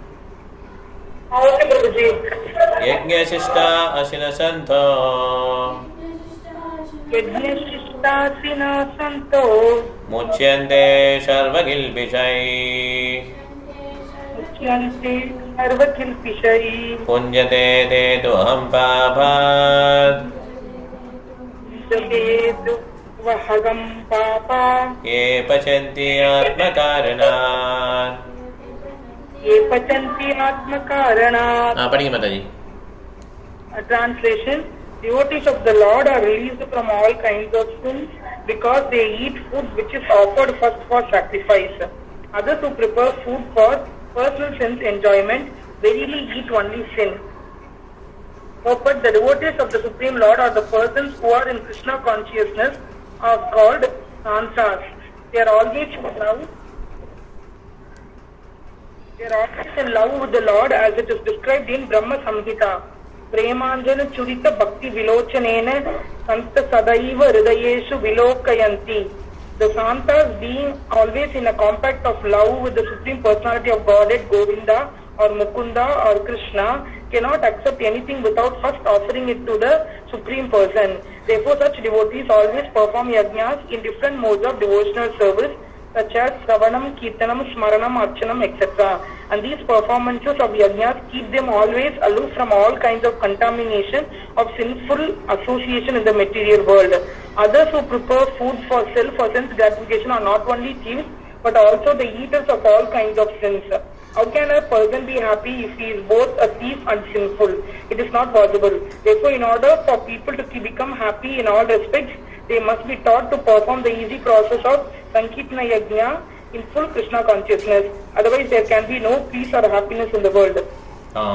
ஓகே பிரபுஜி
யஜ்ஞசிஷ்டா அசின சந்தோ
यज्ञशिष्टासिना सन्तो
मुच्यन्ते सर्वगिल्बिषै
मुच्यन्ते सर्वकिल्पिषैः
पुञ्जते ते तु अहं पापात्
वहगं पापा
ये पचन्ति आत्मकारणात्
ये पचन्ति आत्मकारणात्
ஆ படிங்க Mataji
A translation Devotees of the Lord are released from all kinds of sins because they eat food which is offered first for sacrifice. Others who prepare food for personal sense enjoyment verily eat only sin. Oh, but the devotees of the Supreme Lord are the persons who are in Krishna consciousness are called Sansas. They are always in love. They are always in love with the Lord as it is described in Brahma Samhita. प्रेमाञ्जन चुरित भक्ति विलोचनेन संत सदैव हृदयेषु विलोकयन्ति The Santas being always in a compact of love with the Supreme Personality of Godhead Govinda or Mukunda or Krishna cannot accept anything without first offering it to the Supreme Person. Therefore such devotees always perform yajnas in different modes of devotional service such as Savanam, Kirtanam, Smaranam, Archanam, etc. And these performances of yajnas keep them always aloof from all kinds of contamination of sinful association in the material world. Others who prepare food for self or sense gratification are not only thieves but also the eaters of all kinds of sins. How can a person be happy if he is both a thief and sinful? It is not possible. Therefore, in order for people to ke- become happy in all respects, they must be taught to perform the easy process of Sankirtana Yajna in full Krishna consciousness. Otherwise, there can be no peace or happiness in the world.
ஆ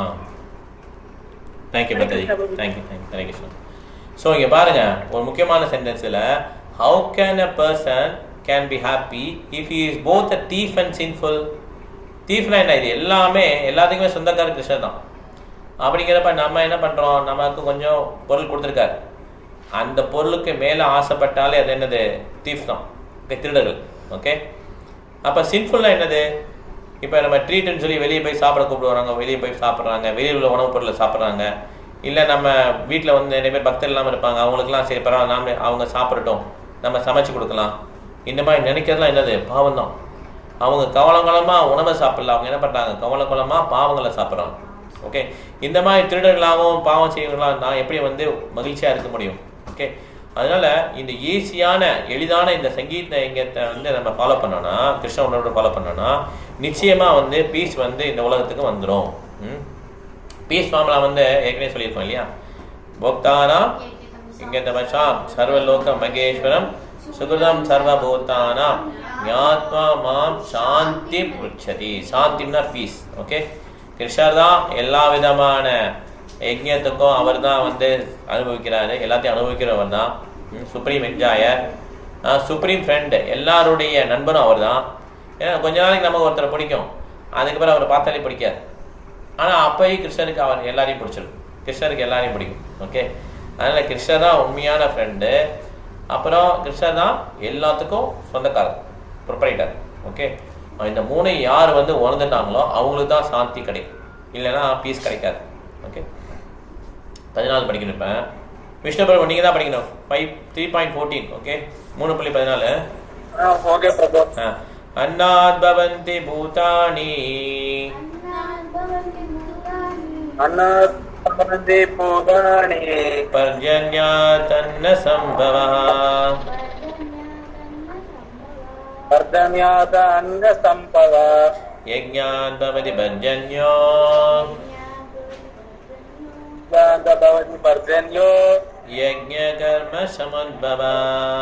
thank you
Hare
பத்ததி
Krishna, Prabhu.
Thank you thank you Hare Krishna so இங்கே பாருங்க ஒரு முக்கியமான சென்டென்ஸில் how can a person can be happy if is both a thief and sinful தீஃப்னா என்ன இது எல்லாமே எல்லாத்துக்குமே சொந்தக்கார கிருஷ்ணர் தான் அப்படிங்கிறப்ப நம்ம என்ன பண்ணுறோம் நமக்கு கொஞ்சம் பொருள் கொடுத்துருக்காரு அந்த பொருளுக்கு மேலே ஆசைப்பட்டாலே அது என்னது தீஃப் தான் Okay, திருடர்கள் ஓகே அப்போ சின்ஃபுல்னா என்னது இப்போ நம்ம ட்ரீட்னு சொல்லி வெளியே போய் சாப்பிட கூப்பிடுவாங்க வெளியே போய் சாப்பிட்றாங்க வெளியில் உள்ள உணவுப் பொருளை சாப்பிட்றாங்க இல்லை நம்ம வீட்டில் வந்து நிறைய பேர் பக்தர் இல்லாமல் இருப்பாங்க அவங்களுக்குலாம் சரி பரவாயில்ல நாம அவங்க சாப்பிடட்டும் நம்ம சமைச்சு கொடுக்கலாம் இந்த மாதிரி நினைக்கிறதுலாம் என்னது பாவம் தான் அவங்க கவலங்கலமாக உணவை சாப்பிடல அவங்க என்ன பண்ணுறாங்க கவலங்கலமாக பாவங்களை சாப்பிட்றாங்க ஓகே இந்த மாதிரி திருடர்களாகவும் பாவம் செய்வங்களாம் நான் எப்படி வந்து மகிழ்ச்சியாக இருக்க முடியும் ஓகே அதனால இந்த ஈஸியான எளிதான இந்த சங்கீத இங்கத்தை வந்து நம்ம ஃபாலோ பண்ணோம்னா கிருஷ்ண உணர்வோட ஃபாலோ பண்ணோம்னா நிச்சயமா வந்து பீஸ் வந்து இந்த உலகத்துக்கு வந்துடும் பீஸ் ஃபார்முலா வந்து ஏற்கனவே சொல்லியிருக்கோம் இல்லையா போக்தானா இங்கே தமசாம் சர்வலோக மகேஸ்வரம் சுகிருதம் சர்வபூதானாம் ஞாத்மா மாம் சாந்தி புச்சதி சாந்திம்னா பீஸ் ஓகே கிருஷ்ணர் தான் எல்லா விதமான யஜ்யத்துக்கும் அவர் தான் வந்து அனுபவிக்கிறாரு எல்லாத்தையும் அனுபவிக்கிறவர் தான் சுப்ரீம் என்ஜாயர் சுப்ரீம் ஃப்ரெண்டு எல்லாருடைய நண்பனும் அவர் தான் ஏன்னா கொஞ்ச நாளைக்கு நமக்கு ஒருத்தரை பிடிக்கும் அதுக்கப்புறம் அவரை பார்த்தாலே பிடிக்காது ஆனால் அப்பயும் கிருஷ்ணருக்கு அவர் எல்லாரையும் பிடிச்சிருக்கும் கிருஷ்ணருக்கு எல்லாரையும் பிடிக்கும் ஓகே அதனால் கிருஷ்ணர் தான் உண்மையான ஃப்ரெண்டு அப்புறம் கிருஷ்ணர் தான் எல்லாத்துக்கும் சொந்தக்காரர் ப்ரொப்பரைட்டர் ஓகே இந்த மூணை யார் வந்து உணர்ந்துட்டாங்களோ அவங்களுக்கு தான் சாந்தி கிடைக்கும் இல்லைன்னா பீஸ் கிடைக்காது ஓகே பதினாலு படிக்கணும் இப்போ விஷ்ணு பிரபு நீங்கள் தான் படிக்கணும் five three point fourteen okay மூணு புள்ளி பதினாலு
ஓகே பிரபு
ஆ. அன்னாத் பவந்தி பூதானி
அன்னே பூதானி
பர்ஜன்யா தன்ன சம்பவா
வர்தன்யாத அன்ன சம்பவ
யஜ்ஞாத் பவதி பர்ஜன்யோ
பவதி பர்ஜன்யோ
யஜ்ஞ கர்ம சமத்பவா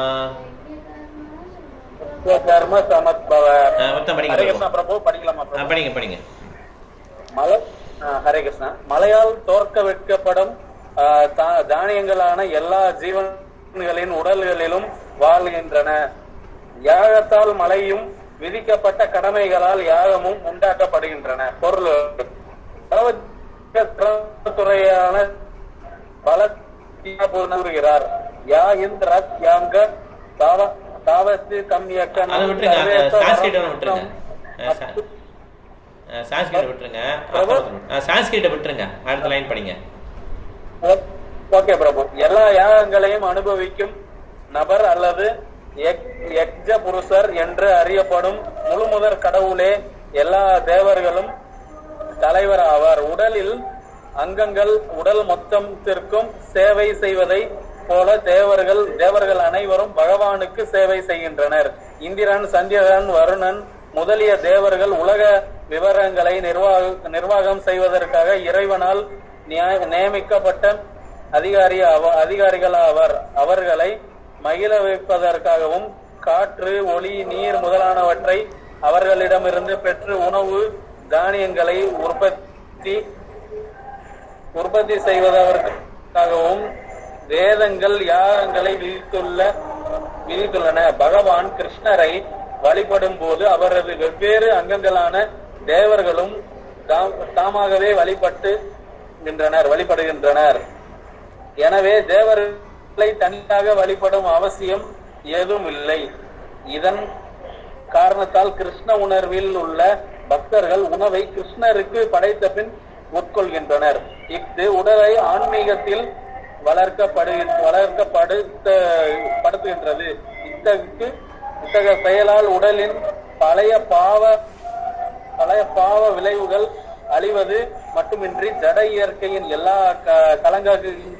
கர்ம சமத்பவ
ஆ, மொத்தம் படிங்க
ஹரே
பிரபு.
கிருஷ்ணா பிரபு படிக்கலாமா
ஆ,
பிரபு
படிங்க படிங்க
மலை ஆ, ஹரே கிருஷ்ணா மலையால் தோற்க வைக்கப்படும் ஆ, தா- தானியங்களான எல்லா ஜீவன்களின் உடல்களிலும் வாழ்கின்றன யாகத்தால் மலையும் விதிக்கப்பட்ட கடமைகளால் யாகமும் உண்டாக்கப்படுகின்றன பொருள் துறையான பல கூறுகிறார் யா இந்திர யாங்க தாவ தாவத்து கம்யக்க
அதை விட்டுருங்க அந்த சான்ஸ்கிரிட் விட்டுருங்க ஆ, சா- ஆ, சான்ஸ்கிரிட் விட்டுருங்க ஆ, சான்ஸ்கிரிட்டை விட்டுருங்க அடுத்த லைன் படிங்க
ஓகே பிரபு எல்லா யாகங்களையும் அனுபவிக்கும் நபர் அல்லது யக்- யக்ஞ புருஷர் என்று அறியப்படும் முழுமுதற் கடவுளே எல்லா தேவர்களும் தலைவர் ஆவார் உடலில் அங்கங்கள் உடல் மொத்தத்திற்கும் சேவை செய்வதை போல தேவர்கள் தேவர்கள் அனைவரும் பகவானுக்கு சேவை செய்கின்றனர் இந்திரன் சந்திரன் வருணன் முதலிய தேவர்கள் உலக விவரங்களை நிர்வாக நிர்வாகம் செய்வதற்காக இறைவனால் நியா- நியமிக்கப்பட்ட அதிகாரி அவ- அதிகாரிகள் ஆவர் அவர்களை மகிழ வைப்பதற்காகவும் காற்று ஒளி நீர் முதலானவற்றை அவர்களிடமிருந்து பெற்று உணவு தானியங்களை உற்பத்தி உற்பத்தி செய்வதற்காகவும் வேதங்கள் யாகங்களை விதித்துள்ள விதித்துள்ளன பகவான் கிருஷ்ணரை வழிபடும் போது அவரது வெவ்வேறு அங்கங்களான தேவர்களும் தாம்- தாமாகவே வழிபட்டு கின்றனர் வழிபடுகின்றனர் எனவே தேவர்களை தனியாக வழிபடும் அவசியம் ஏதும் இல்லை இதன் காரணத்தால் கிருஷ்ண உணர்வில் உள்ள பக்தர்கள் உணவை கிருஷ்ணருக்கு படைத்த பின் உட்கொள்கின்றனர் இஃது உடலை ஆன்மீகத்தில் வளர்க்கப்படு வளர்க்கப்படுத்த படுத்துகின்றது இத்தகைய இத்தகைய செயலால் உடலின் பழைய பாவ பழைய பாவ விளைவுகள் அழிவது மட்டுமின்றி ஜட இயற்கையின் எல்லா க-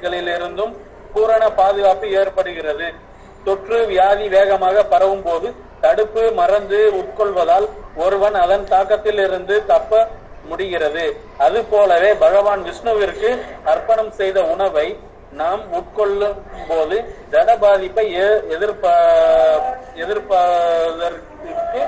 கலங்கங்களிலிருந்தும் பூரண பாதுகாப்பு ஏற்படுகிறது தொற்று வியாதி வேகமாக பரவும் போது தடுப்பு மறந்து உட்கொள்வதால் ஒருவன் அதன் தாக்கத்தில் இருந்து தப்ப முடிகிறது அது போலவே பகவான் விஷ்ணுவிற்கு அர்ப்பணம் செய்த உணவை நாம் உட்கொள்ளும் போது ஜட பாதிப்பை எ- எதிர்ப்ப எதிர்ப்பதற்கு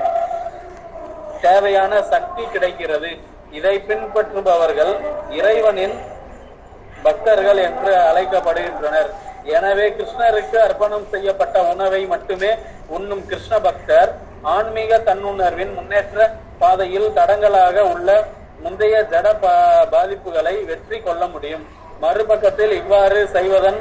தேவையான சக்தி கிடைக்கிறது இதை பின்பற்றுபவர்கள் இறைவனின் பக்தர்கள் என்று அழைக்கப்படுகின்றனர் எனவே கிருஷ்ணருக்கு அர்ப்பணம் செய்யப்பட்ட உணவை மட்டுமே உண்ணும் கிருஷ்ண பக்தர் ஆன்மீக தன்னுணர்வின் முன்னேற்ற பாதையில் தடங்களாக உள்ள முந்தைய ஜட பா- பாதிப்புகளை வெற்றி கொள்ள முடியும் மறுபக்கத்தில் இவ்வாறு செய்வதன்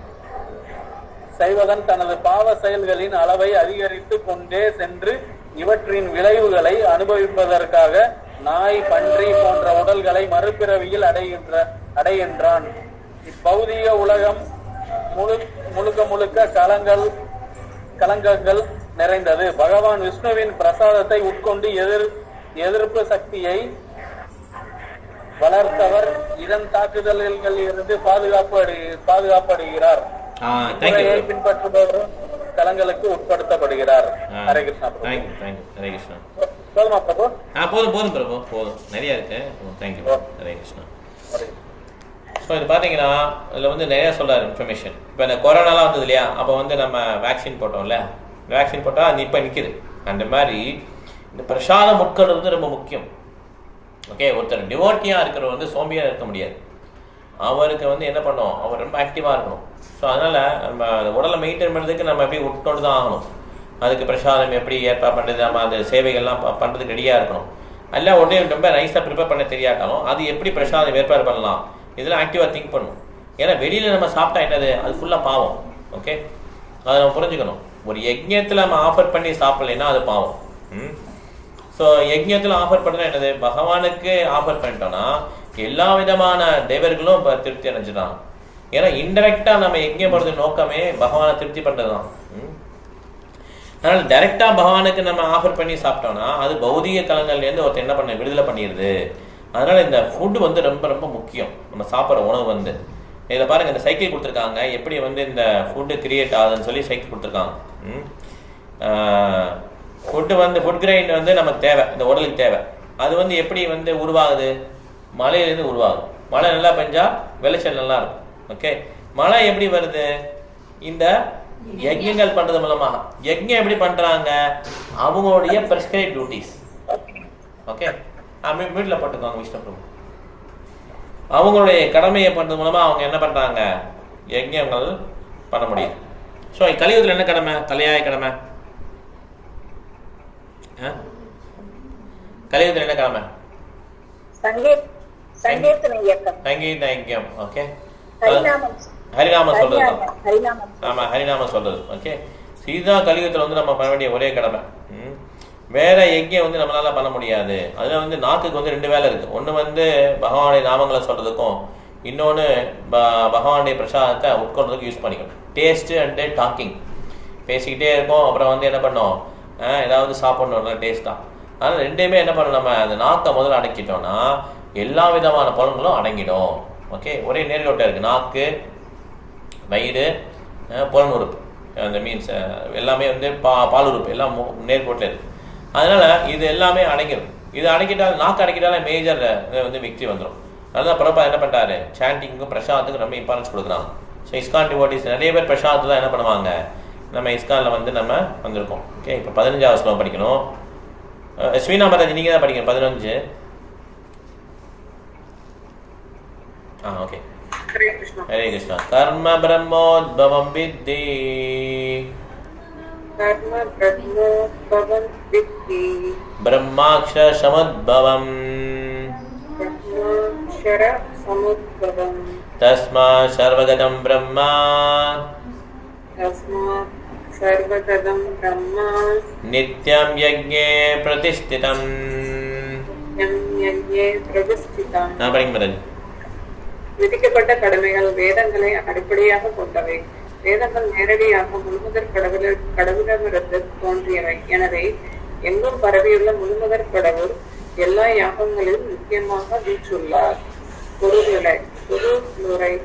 செய்வதன் தனது பாவ செயல்களின் அளவை அதிகரித்து கொண்டே சென்று இவற்றின் விளைவுகளை அனுபவிப்பதற்காக நாய் பன்றி போன்ற உடல்களை மறுபிறவியில் அடைகின்ற அடைகின்றான் இப்பௌதிக உலகம் முழு முழுக்க முழுக்க கலங்கள் கலங்கங்கள் நிறைந்தது பகவான் விஷ்ணுவின் பிரசாதத்தை உட்கொண்டு எதிர் எதிர்ப்பு சக்தியை வளர்த்தவர் இதன் தாக்குதல்களில் இருந்து பாதுகாப்பு அடை- பாதுகாப்படுகிறார்
ஆ தேங்க்யூ
முறையை பின்பற்றுபவரும் கலங்களுக்கு உட்படுத்தப்படுகிறார் ஹரே கிருஷ்ணா பிரபு.
தேங்க்யூ தேங்க்யூ ஹரே கிருஷ்ணா
போதுமா பிரபு
ஆ போதும் போதும் பிரபு போதும் நிறைய இருக்கு தேங்க்யூ ஹரே கிருஷ்ணா
ஹரே.
ஸோ இது பார்த்தீங்கன்னா இதில் வந்து நிறைய சொல்கிறார் இன்ஃபர்மேஷன் இப்போ இந்த கொரோனாலாம் வந்தது இல்லையா அப்போ வந்து நம்ம வேக்சின் போட்டோம்ல வேக்சின் போட்டால் அது இப்போ நிற்கிது அந்த மாதிரி இந்த பிரசாதம் உட்கொள்றது வந்து ரொம்ப முக்கியம் ஓகே ஒருத்தர் டிவோட்டியாக இருக்கிறவர் வந்து சோம்பியாக இருக்க முடியாது அவருக்கு வந்து என்ன பண்ணோம் அவர் ரொம்ப ஆக்டிவாக இருக்கணும் ஸோ அதனால் நம்ம அந்த உடலை மெயின்டைன் பண்ணுறதுக்கு நம்ம எப்படி உட்கொண்டு தான் ஆகணும் அதுக்கு பிரசாதம் எப்படி ஏற்பாடு பண்ணுறது நம்ம அந்த சேவைகள்லாம் ப- பண்ணுறதுக்கு ரெடியாக இருக்கணும் எல்லாம் உடனே ரொம்ப நைஸாக ப்ரிப்பேர் பண்ண தெரியாட்டாலும் அது எப்படி பிரசாதம் ஏற்பாடு பண்ணலாம் இதெல்லாம் ஆக்டிவாக திங்க் பண்ணும் ஏன்னா வெளியில் நம்ம சாப்பிட்டா என்னது அது ஃபுல்லாக பாவம் ஓகே அதை நம்ம புரிஞ்சுக்கணும் ஒரு யஜ்ஞத்தில் நம்ம ஆஃபர் பண்ணி சாப்பிடலைன்னா அது பாவம் ம் ஸோ யஜ்ஞத்தில் ஆஃபர் பண்ணுறது என்னது பகவானுக்கு ஆஃபர் பண்ணிட்டோம்னா எல்லா விதமான தேவர்களும் இப்போ திருப்தி அடைஞ்சிட்டாங்க ஏன்னா இன்டெரக்டாக நம்ம யஜ்ஞம் பண்ணுறது நோக்கமே பகவானை திருப்தி பண்ணுறது தான் ம். அதனால டைரக்டா பகவானுக்கு நம்ம ஆஃபர் பண்ணி சாப்பிட்டோம்னா அது பௌதிக கலங்கள்லேருந்து ஒருத்தர் என்ன பண்ண விடுதலை பண்ணிடுது அதனால இந்த ஃபுட் வந்து ரொம்ப ரொம்ப முக்கியம் நம்ம சாப்பிட்ற உணவு வந்து இதில் பாருங்க இந்த சைக்கிள் கொடுத்துருக்காங்க எப்படி வந்து இந்த ஃபுட்டு கிரியேட் ஆகுதுன்னு சொல்லி சைக்கிள் கொடுத்துருக்காங்க ஃபுட்டு வந்து ஃபுட் கிரைண்ட் வந்து நமக்கு தேவை இந்த உடலுக்கு தேவை அது வந்து எப்படி வந்து உருவாகுது மழையிலேருந்து உருவாகுது மழை நல்லா பெஞ்சா விளைச்சல் நல்லா இருக்கும் ஓகே மழை எப்படி வருது இந்த யஜ்யங்கள் பண்றது மூலமா யஜ்யம் எப்படி பண்றாங்க அவங்களுடைய பிரெஸ்கிரைப் டியூட்டிஸ் ஓகே வீட்டில் போட்டுக்கோங்க விஷ்ணு பிரபு அவங்களுடைய கடமையை பண்றது மூலமா அவங்க என்ன பண்றாங்க யஜ்யங்கள் பண்ண முடியும் ஸோ கலியுகத்தில் என்ன கடமை தலையாய கடமை ஆ? கலியுகத்தில் என்ன கடமை
சங்கீத் சங்கீர்த்தன இயக்கம்
சங்கீத யஜ்யம் ஓகே
ஹரிநாமம்
ஹரிநாமம் சொல்றது தான்
ஹரிநாமம் ஹரிநாமம்
ஆமா ஹரிநாமம் சொல்றது ஓகே இதுதான் கலியுகத்தில் வந்து நம்ம பண்ண வேண்டிய ஒரே கடமை ம். வேற யஜ்யம் வந்து நம்மளால பண்ண முடியாது அதுல வந்து நாக்குக்கு வந்து ரெண்டு வேலை இருக்கு ஒண்ணு வந்து பகவானுடைய நாமங்களை சொல்றதுக்கும் இன்னொன்னு ப- பகவானுடைய பிரசாதத்தை உட்கொள்றதுக்கு யூஸ் பண்ணிக்கணும் டேஸ்ட் அண்ட் டாக்கிங் பேசிக்கிட்டே இருக்கோம் அப்புறம் வந்து என்ன பண்ணோம் அஹ் ஏதாவது சாப்பிடணும் டேஸ்டா அதனால ரெண்டையுமே என்ன பண்ணணும் நம்ம அந்த நாக்கை முதல்ல அடக்கிட்டோம்னா எல்லா விதமான பலன்களும் அடங்கிடும் ஓகே ஒரே நேர்கோட்டை இருக்கு நாக்கு வயிறு அஹ், புலன் உறுப்பு அந்த மீன்ஸ் எல்லாமே வந்து பா பால் உறுப்பு எல்லாம் மு- நேர்கோட்டில் இருக்கு அதனால இது எல்லாமே அடங்கிடும் இது அடக்கிட்டால் நாக்கு அடக்கிட்டாலே மேஜர் வந்து விக்ரி வந்துடும் அதனால பிரபா என்ன பண்றாரு சாண்டிங்க்கும் பிரசாதத்துக்கும் ரொம்ப இம்பார்ட்டன்ஸ் கொடுக்குறாங்க ஸோ இஸ்கான் டிவோட்டிஸ் நிறைய பேர் பிரசாதத்தை தான் என்ன பண்ணுவாங்க நம்ம இஸ்கானில் வந்து நம்ம வந்திருக்கோம் ஓகே இப்போ பதினஞ்சாவது ஸ்லோகம் படிக்கணும் அஹ், ஸ்வீனா மாதாஜி நீங்கள் தான் படிக்கணும் பதினஞ்சு ஆ ஓகே
ஹரே கிருஷ்ணா
ஹரே கிருஷ்ணா கர்ம பிரம்மோத்பவம் வித்தி
கர்ம பிரம்மோத்பவம் வித்தி
பிரம்மாட்சர சமுத்பவம்
பிரம்மாட்சர சமுத்பவம்
தஸ்மா சர்வகதம் பிரம்மா
தஸ்மாத் சர்வகதம் பிரம்மா
நித்யம் யஜ்ஞே பிரதிஷ்டிதம்
எம் யஜ்ஞே பிரதிஷ்டிதம்
நான் படிக்க மாட்டேன்
விதிக்கப்பட்ட கடமைகள் வேதங்களை அடிப்படையாக கொண்டவை வேதங்கள் நேரடியாக முழுமுதற் கடவுள கடவுளமிருந்து தோன்றியவை எனவே எங்கும் பரவியுள்ள முழுமுதற் கடவுள் எல்லா யாகங்களிலும் முக்கியமாக வீற்றுள்ளார் பொருளுரை பொருளுரை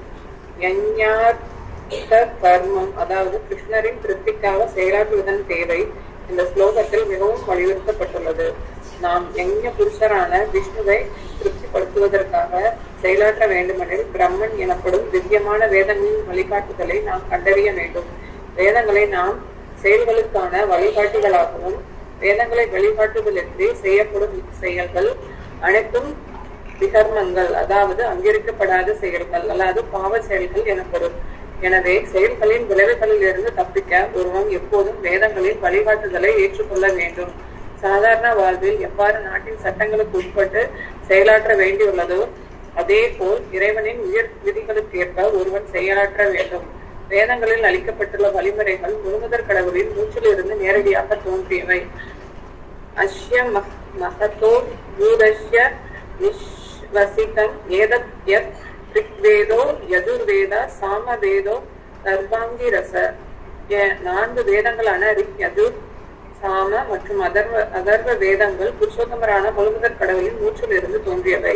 யஞ்ஞார்த்த கர்மம் அதாவது கிருஷ்ணரின் திருப்திக்காக செயலாற்றுவதன் தேவை இந்த ஸ்லோகத்தில் மிகவும் வலியுறுத்தப்பட்டுள்ளது நாம் யஞ புருஷரான விஷ்ணுவை திருப்திப்படுத்துவதற்காக செயலாற்ற வேண்டுமெனில் பிரம்மன் எனப்படும் திவ்யமான வேதங்களின் வழிகாட்டுதலை நாம் கண்டறிய வேண்டும் வேதங்களை நாம் செயல்களுக்கான வழிகாட்டிகளாகவும் வேதங்களை வழிகாட்டுதலின்றி செய்யப்படும் செயல்கள் அனைத்தும் விகர்மங்கள் அதாவது அங்கீகரிக்கப்படாத செயல்கள் அல்லாது பாவ செயல்கள் எனப்படும் எனவே செயல்களின் விளைவுகளில் இருந்து தப்பிக்க ஒருவன் எப்போதும் வேதங்களின் வழிகாட்டுதலை ஏற்றுக்கொள்ள வேண்டும் சாதாரண வாழ்வில் எவ்வாறு நாட்டின் சட்டங்களுக்கு உட்பட்டு செயலாற்ற வேண்டியுள்ளதோ அதே போல் இறைவனின் உயர் விதிகளுக்கு ஏற்ப ஒருவன் செயலாற்ற வேண்டும் வேதங்களில் அளிக்கப்பட்டுள்ள வழிமுறைகள் முழுமுதற் கடவுளின் மூச்சிலிருந்து நேரடியாக தோன்றியவை அஸ்ய மஹ்- மகதோ பூதஸ்ய நிஸ்வசிதம் ஏதத் யத் ரிக்வேதோ யதுர்வேத சாமவேதோ சர்வாங்கி ரச எ- நான்கு வேதங்களான ரிக் யதுர் சாம மற்றும் அதர்வ அதர்வ வேதங்கள் புருஷோத்தமரான முழுமுதற் கடவுளின் மூச்சிலிருந்து தோன்றியவை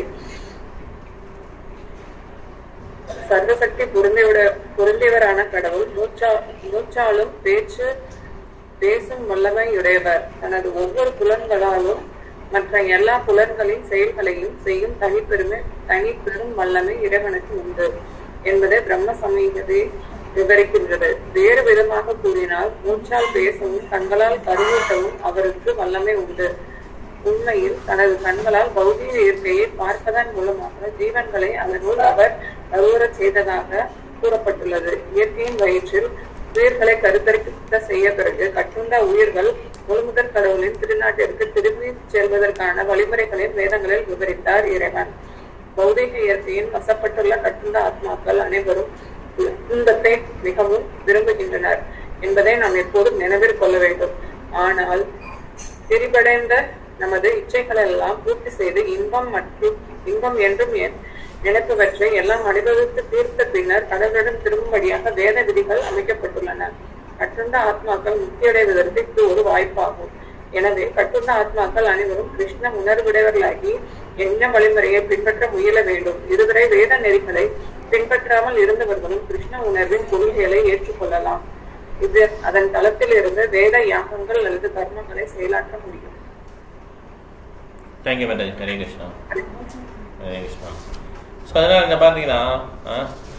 சர்வசக்தி பொருந்தியோட பொருந்தியவரான கடவுள் மூச்சா மூச்சாலும் பேச்சு பேசும் வல்லமையுடையவர் தனது ஒவ்வொரு புலன்களாலும் மற்ற எல்லா புலன்களின் செயல்களையும் செய்யும் தனிப்பெருமை தனிப்பெரும் வல்லமை இறைவனுக்கு உண்டு என்பதை பிரம்ம சமீகத்தை விவரிக்கின்றது வேறு விதமாக கூறினால் மூச்சால் பேசவும் கண்களால் கருவூட்டவும் அவருக்கு வல்லமை உண்டு உண்மையில் தனது கண்களால் பௌதீக இயற்கையை பார்ப்பதன் மூலமாக ஜீவன்களை அதனுள் அவர் கருவுறச் செய்ததாக கூறப்பட்டுள்ளது இயற்கையின் வயிற்றில் உயிர்களை கருத்தரிக்க செய்ய பிறகு கட்டுண்ட உயிர்கள் முழுமுதற் கடவுளின் திருநாட்டிற்கு திரும்பி செல்வதற்கான வழிமுறைகளை வேதங்களில் விவரித்தார் இறைவன் பௌதீக இயற்கையின் வசப்பட்டுள்ள கட்டுண்ட ஆத்மாக்கள் அனைவரும் துன்பத்தை மிகவும் விரும்புகின்றனர் என்பதை நாம் எப்போதும் நினைவில் கொள்ள வேண்டும் ஆனால் திரிபடைந்த நமது இச்சைகள் எல்லாம் பூர்த்தி செய்து இன்பம் மற்றும் இன்பம் என்றும் என் நினைப்பவற்றை எல்லாம் அனுபவித்து தீர்த்த பின்னர் கடவுளிடம் திரும்பும்படியாக வேத விதிகள் அமைக்கப்பட்டுள்ளன கட்டுண்ட ஆத்மாக்கள் முக்தியடைவதற்கு இது ஒரு வாய்ப்பாகும் எனவே கட்டுண்ட ஆத்மாக்கள் அனைவரும் கிருஷ்ண உணர்வுடையவர்களாகி என்ன வழிமுறையை பின்பற்ற முயல வேண்டும் இதுவரை வேத நெறிகளை பின்பற்றாமல் இருந்தவர்களும் கிருஷ்ண உணர்வின் கொள்கைகளை ஏற்றுக்கொள்ளலாம் இது அதன் தளத்தில் இருந்து வேத யாகங்கள் அல்லது கர்மங்களை செயலாற்ற முடியும்
thank you madam Hare Krishna Hare Krishna so அதனால் இங்கே பார்த்தீங்கன்னா ஆ,